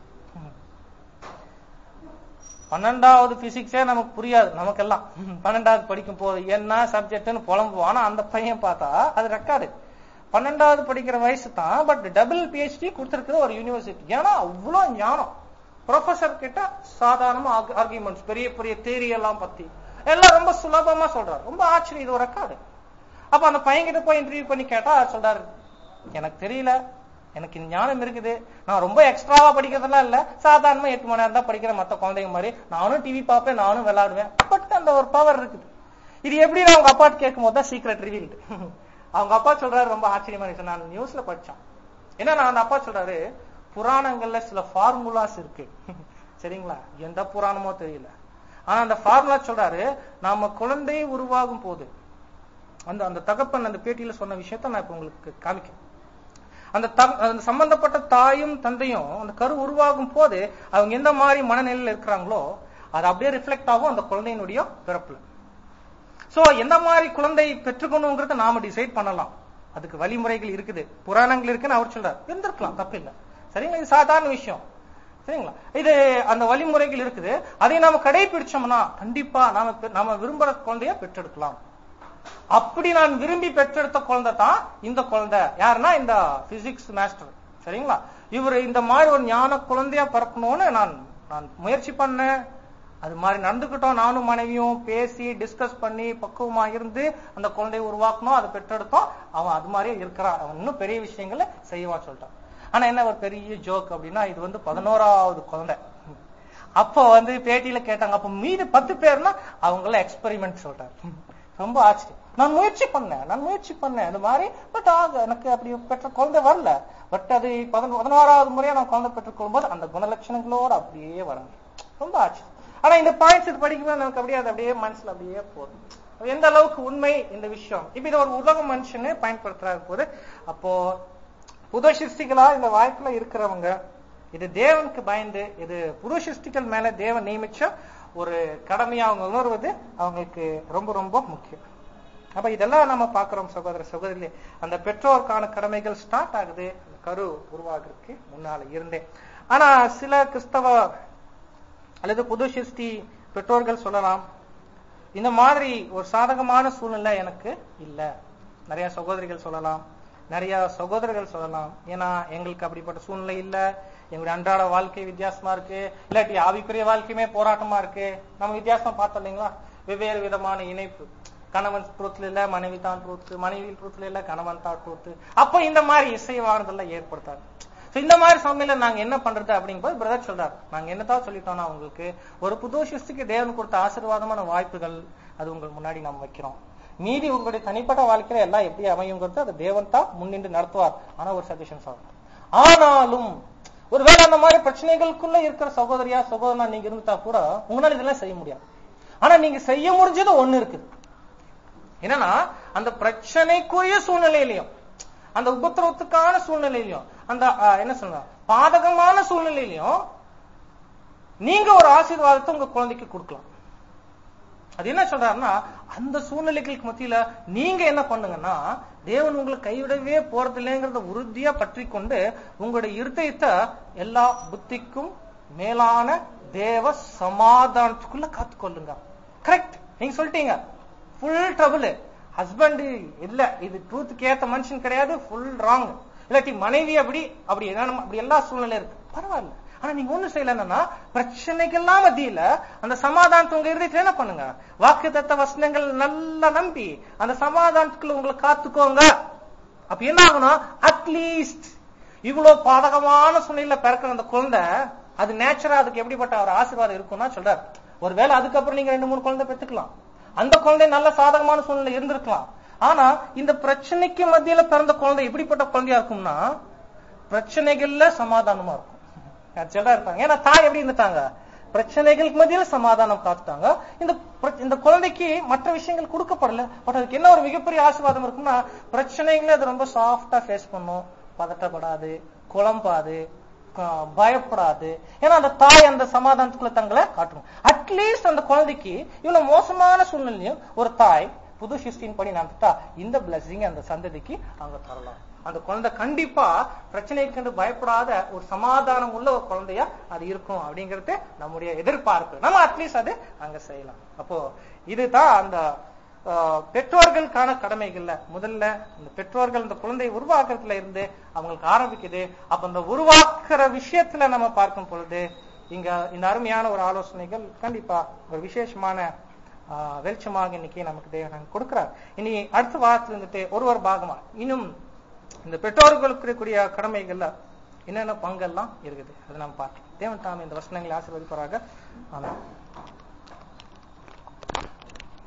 பன்னெண்டாவது பிசிக்ஸே நமக்கு புரியாது நமக்கெல்லாம் பன்னெண்டாவது படிக்கும் போது என்ன சப்ஜெக்ட்னு புலம்புவோம் ஆனா அந்த பையன் பார்த்தா அது ரெக்கார்டு பன்னெண்டாவது படிக்கிற வயசு தான் பட் டபுள் பிஹெச்டி கொடுத்திருக்கிறது ஒரு யூனிவர்சிட்டி ஏன்னா அவ்வளவு ஞானம் ப்ரொஃபசர் கிட்ட சாதாரணமா ஆர்குமெண்ட்ஸ் பெரிய பெரிய தேரி எல்லாம் பத்தி எல்லாம் ரொம்ப சுலபமா சொல்றாரு ரொம்ப ஆச்சரியம் இது ஒரு ரெக்கார்டு அப்ப அந்த பையன் கிட்ட போய் இன்டர்வியூ பண்ணி கேட்டா அவர் சொல்றாரு எனக்கு தெரியல எனக்கு இந்த ஞானம் இருக்குது நான் ரொம்ப எக்ஸ்ட்ராவா படிக்கிறதெல்லாம் இல்ல சாதாரணமா எட்டு மணி நேரம் தான் படிக்கிறேன் மத்த குழந்தைங்க மாதிரி நானும் டிவி பார்ப்பேன் நானும் விளையாடுவேன் பட் அந்த ஒரு பவர் இருக்குது இது எப்படி நான் அவங்க அப்பாட்டு கேட்கும் போது தான் சீக்ரெட் ரிவீல்டு அவங்க அப்பா சொல்றாரு ரொம்ப ஆச்சரியமா இருக்கு நான் நியூஸ்ல படிச்சேன் ஏன்னா நான் அந்த அப்பா சொல்றாரு புராணங்கள்ல சில ஃபார்முலாஸ் இருக்கு சரிங்களா எந்த புராணமோ தெரியல ஆனா அந்த ஃபார்முலா சொல்றாரு நாம குழந்தை உருவாகும் போது அந்த அந்த தகப்பன் அந்த பேட்டியில சொன்ன விஷயத்த நான் இப்ப உங்களுக்கு காமிக்கிறேன் அந்த தம்- அந்த சம்பந்தப்பட்ட தாயும் தந்தையும் அந்த கரு உருவாகும் போது அவங்க எந்த மாதிரி மனநிலையில இருக்கிறாங்களோ அது அப்படியே ரிஃப்ளெக்ட் ஆகும் அந்த குழந்தையினுடைய பிறப்புல சோ எந்த மாதிரி குழந்தை பெற்றுக்கணுங்கிறத நாம டிசைட் பண்ணலாம் அதுக்கு வழிமுறைகள் இருக்குது புராணங்கள் இருக்குன்னு அவர் சொல்றாரு இருந்திருக்கலாம் தப்பு இல்ல சரிங்களா இது சாதாரண விஷயம் சரிங்களா இது அந்த வழிமுறைகள் இருக்குது அதை நாம கடைபிடிச்சோம்னா கண்டிப்பா நாம பெ- நாம விரும்புற குழந்தைய பெற்றெடுக்கலாம் அப்படி நான் விரும்பி பெற்றெடுத்த குழந்தை தான் இந்த குழந்தை யாருன்னா இந்த பிசிக்ஸ் மாஸ்டர் சரிங்களா இவர் இந்த மாதிரி ஒரு ஞான குழந்தையா பிறக்கணும்னு நான் நான் முயற்சி பண்ணேன் அது மாதிரி நடந்துக்கிட்டோம் நானும் மனைவியும் பேசி டிஸ்கஸ் பண்ணி பக்குவமா இருந்து அந்த குழந்தையை உருவாக்கணும் அதை பெற்றெடுத்தோம் அவன் அது மாதிரியே இருக்கிறான் அவன் இன்னும் பெரிய விஷயங்களை செய்வான் சொல்லிட்டான் ஆனா என்ன ஒரு பெரிய ஜோக் அப்படின்னா இது வந்து பதினோராவது குழந்தை அப்போ வந்து பேட்டியில கேட்டாங்க அப்ப மீது பத்து பேர்னா அவங்கள எக்ஸ்பெரிமெண்ட் சொல்றாரு ரொம்ப ஆச்சரியம் நான் முயற்சி பண்ணேன் நான் முயற்சி பண்ணேன் அந்த மாதிரி பட் ஆக எனக்கு அப்படி பெற்ற குழந்தை வரல பட் அது பதினோ- பதினோராவது முறையா நான் குழந்தை பெற்றுக்கொள்ளும் போது அந்த குணலட்சணங்களோட அப்படியே வராங்க ரொம்ப ஆச்சரியம் ஆனா இந்த பாயிண்ட்ஸ் இது படிக்கும்போது நமக்கு அப்படியே அது அப்படியே மனசுல அப்படியே போதும் அது எந்த அளவுக்கு உண்மை இந்த விஷயம் இப்ப இது ஒரு உலக மனுஷனு பயன்படுத்துறாரு போது அப்போ புது சிருஷ்டிகளா இந்த வாய்ப்புல இருக்கிறவங்க இது தேவனுக்கு பயந்து இது புது சிருஷ்டிகள் மேல தேவன் நியமிச்ச ஒரு கடமையா அவங்க உணர்வது அவங்களுக்கு ரொம்ப ரொம்ப முக்கியம் அப்ப இதெல்லாம் நம்ம பாக்குறோம் சகோதர சகோதரிகளே அந்த பெற்றோருக்கான கடமைகள் ஸ்டார்ட் ஆகுது அந்த கரு உருவாகிறதுக்கு முன்னால இருந்தே ஆனா சில கிறிஸ்தவ அல்லது புது சிருஷ்டி பெற்றோர்கள் சொல்லலாம் இந்த மாதிரி ஒரு சாதகமான சூழ்நிலை எனக்கு இல்ல நிறைய சகோதரிகள் சொல்லலாம் நிறைய சகோதரர்கள் சொல்லலாம் ஏன்னா எங்களுக்கு அப்படிப்பட்ட சூழ்நிலை இல்ல எங்களுடைய அன்றாட வாழ்க்கை வித்தியாசமா இருக்கு இல்லாட்டி ஆவிக்குரிய வாழ்க்கையுமே போராட்டமா இருக்கு நம்ம வித்தியாசமா பார்த்தோம் இல்லைங்களா வெவ்வேறு விதமான இணைப்பு கணவன் ட்ரூத்ல இல்ல மனைவி தான் ட்ரூத் மனைவி ட்ரூத்ல இல்ல கணவன் தான் ட்ரூத் அப்போ இந்த மாதிரி இசைவானதெல்லாம் ஏற்படுத்தாது So, இந்த மாதிரி சமையல நாங்க என்ன பண்றது அப்படிங்கும்போது பிரதர் சொல்றாரு நாங்க என்னதான் சொல்லிட்டோம்னா உங்களுக்கு ஒரு புது சிருஷ்டிக்கு தேவன் கொடுத்த ஆசீர்வாதமான வாய்ப்புகள் அது உங்கள் முன்னாடி நாம் வைக்கிறோம் மீதி உங்களுடைய தனிப்பட்ட வாழ்க்கையில எல்லாம் எப்படி அமையுங்கிறது அது தேவன் தான் முன்னின்று நடத்துவார் ஆனா ஒரு சஜஷன் சொல்றேன் ஆனாலும் ஒருவேளை அந்த மாதிரி பிரச்சனைகளுக்குள்ள இருக்கிற சகோதரியா சகோதரனா நீங்க இருந்தா கூட உங்களால இதெல்லாம் செய்ய முடியாது ஆனா நீங்க செய்ய முடிஞ்சது ஒண்ணு இருக்குது என்னன்னா அந்த பிரச்சனைக்குரிய சூழ்நிலையிலையும் அந்த உபத்திரவத்துக்கான சூழ்நிலையிலையும் அந்த அஹ், என்ன சொல்ற பாதகமான சூழ்நிலையிலையும் நீங்க ஒரு ஆசீர்வாதத்தை உங்க குழந்தைக்கு கொடுக்கலாம் அது என்ன சொல்றாருன்னா அந்த சூழ்நிலைகளுக்கு மத்தியில நீங்க என்ன பண்ணுங்கன்னா தேவன் உங்களை கைவிடவே போறது இல்லைங்கிறத உறுதியா பற்றி கொண்டு உங்களுடைய இருதயத்தை எல்லா புத்திக்கும் மேலான தேவ சமாதானத்துக்குள்ள காத்துக்கொள்ளுங்க கரெக்ட் நீங்க சொல்லிட்டீங்க ஃபுல் ட்ரபிள் ஹஸ்பண்ட் இல்ல இது ட்ரூத்துக்கு ஏத்த மனுஷன் கிடையாது ஃபுல் ராங் இல்லாட்டி மனைவி அப்படி அப்படி என்ன அப்படி எல்லா சூழ்நிலை இருக்கு பரவாயில்ல ஆனா நீங்க ஒண்ணு செய்யல என்னன்னா பிரச்சனைக்கெல்லாம் மத்தியில அந்த சமாதானத்தை உங்க இருதயத்துல என்ன பண்ணுங்க வாக்கு தத்த வசனங்கள் நல்லா நம்பி அந்த சமாதானத்துக்குள்ள உங்களை காத்துக்கோங்க அப்ப என்ன ஆகணும் அட்லீஸ்ட் இவ்வளவு பாதகமான சூழ்நிலையில பிறக்கிற அந்த குழந்தை அது நேச்சரா அதுக்கு எப்படிப்பட்ட ஒரு ஆசீர்வாதம் இருக்கும்னா சொல்றாரு ஒருவேளை அதுக்கப்புறம் நீங்க ரெண்டு மூணு குழந்தை பெத்துக்கலாம் அந்த குழந்தை நல்ல சாதகமான சூழ்நிலை இருந்திருக்கலாம் ஆனா இந்த பிரச்சனைக்கு மத்தியில பிறந்த குழந்தை எப்படிப்பட்ட குழந்தையா இருக்கும்னா பிரச்சனைகள்ல சமாதானமா இருக்கும் சொல்றா இருப்பாங்க ஏன்னா தாய் எப்படி இருந்துட்டாங்க பிரச்சனைகளுக்கு மத்தியில சமாதானம் காத்துட்டாங்க இந்த பிர- இந்த குழந்தைக்கு மற்ற விஷயங்கள் கொடுக்கப்படல பட் அதுக்கு என்ன ஒரு மிகப்பெரிய ஆசீர்வாதம் இருக்கும்னா பிரச்சனைகளை அது ரொம்ப சாஃப்டா ஃபேஸ் பண்ணும் பதட்டப்படாது குழம்பாது க- பயப்படாது ஏன்னா அந்த தாய் அந்த சமாதானத்துக்குள்ள தங்களை காட்டும் அட்லீஸ்ட் அந்த குழந்தைக்கு இவ்வளவு மோசமான சூழ்நிலையும் ஒரு தாய் புது சிஸ்டின் படி நடந்துட்டா இந்த பிளஸிங் அந்த சந்ததிக்கு அவங்க தரலாம் அந்த குழந்தை கண்டிப்பா பிரச்சனைக்கு கண்டு பயப்படாத ஒரு சமாதானம் உள்ள ஒரு குழந்தையா அது இருக்கும் அப்படிங்கிறது நம்முடைய எதிர்பார்ப்பு நம்ம அட்லீஸ்ட் அது அங்க செய்யலாம் அப்போ இதுதான் அந்த ஆஹ், பெற்றோர்களுக்கான கடமைகள்ல முதல்ல இந்த பெற்றோர்கள் இந்த குழந்தையை உருவாக்குறதுல இருந்து அவங்களுக்கு ஆரம்பிக்குது அப்ப இந்த உருவாக்குற விஷயத்துல நம்ம பார்க்கும் பொழுது இங்க இந்த அருமையான ஒரு ஆலோசனைகள் கண்டிப்பா ஒரு விசேஷமான ஆஹ், வெளிச்சமாக இன்னைக்கு நமக்கு தேவன் கொடுக்கிறார் இனி அடுத்த வாரத்துல இருந்துட்டு ஒரு ஒரு பாகமா இன்னும் இந்த பெற்றோர்களுக்கு இருக்கக்கூடிய கடமைகள்ல என்னென்ன பங்கெல்லாம் இருக்குது அதை நம்ம பார்க்கலாம் தேவன் தாம் இந்த வசனங்களை ஆசீர்வதிப்பாராக ஆமென்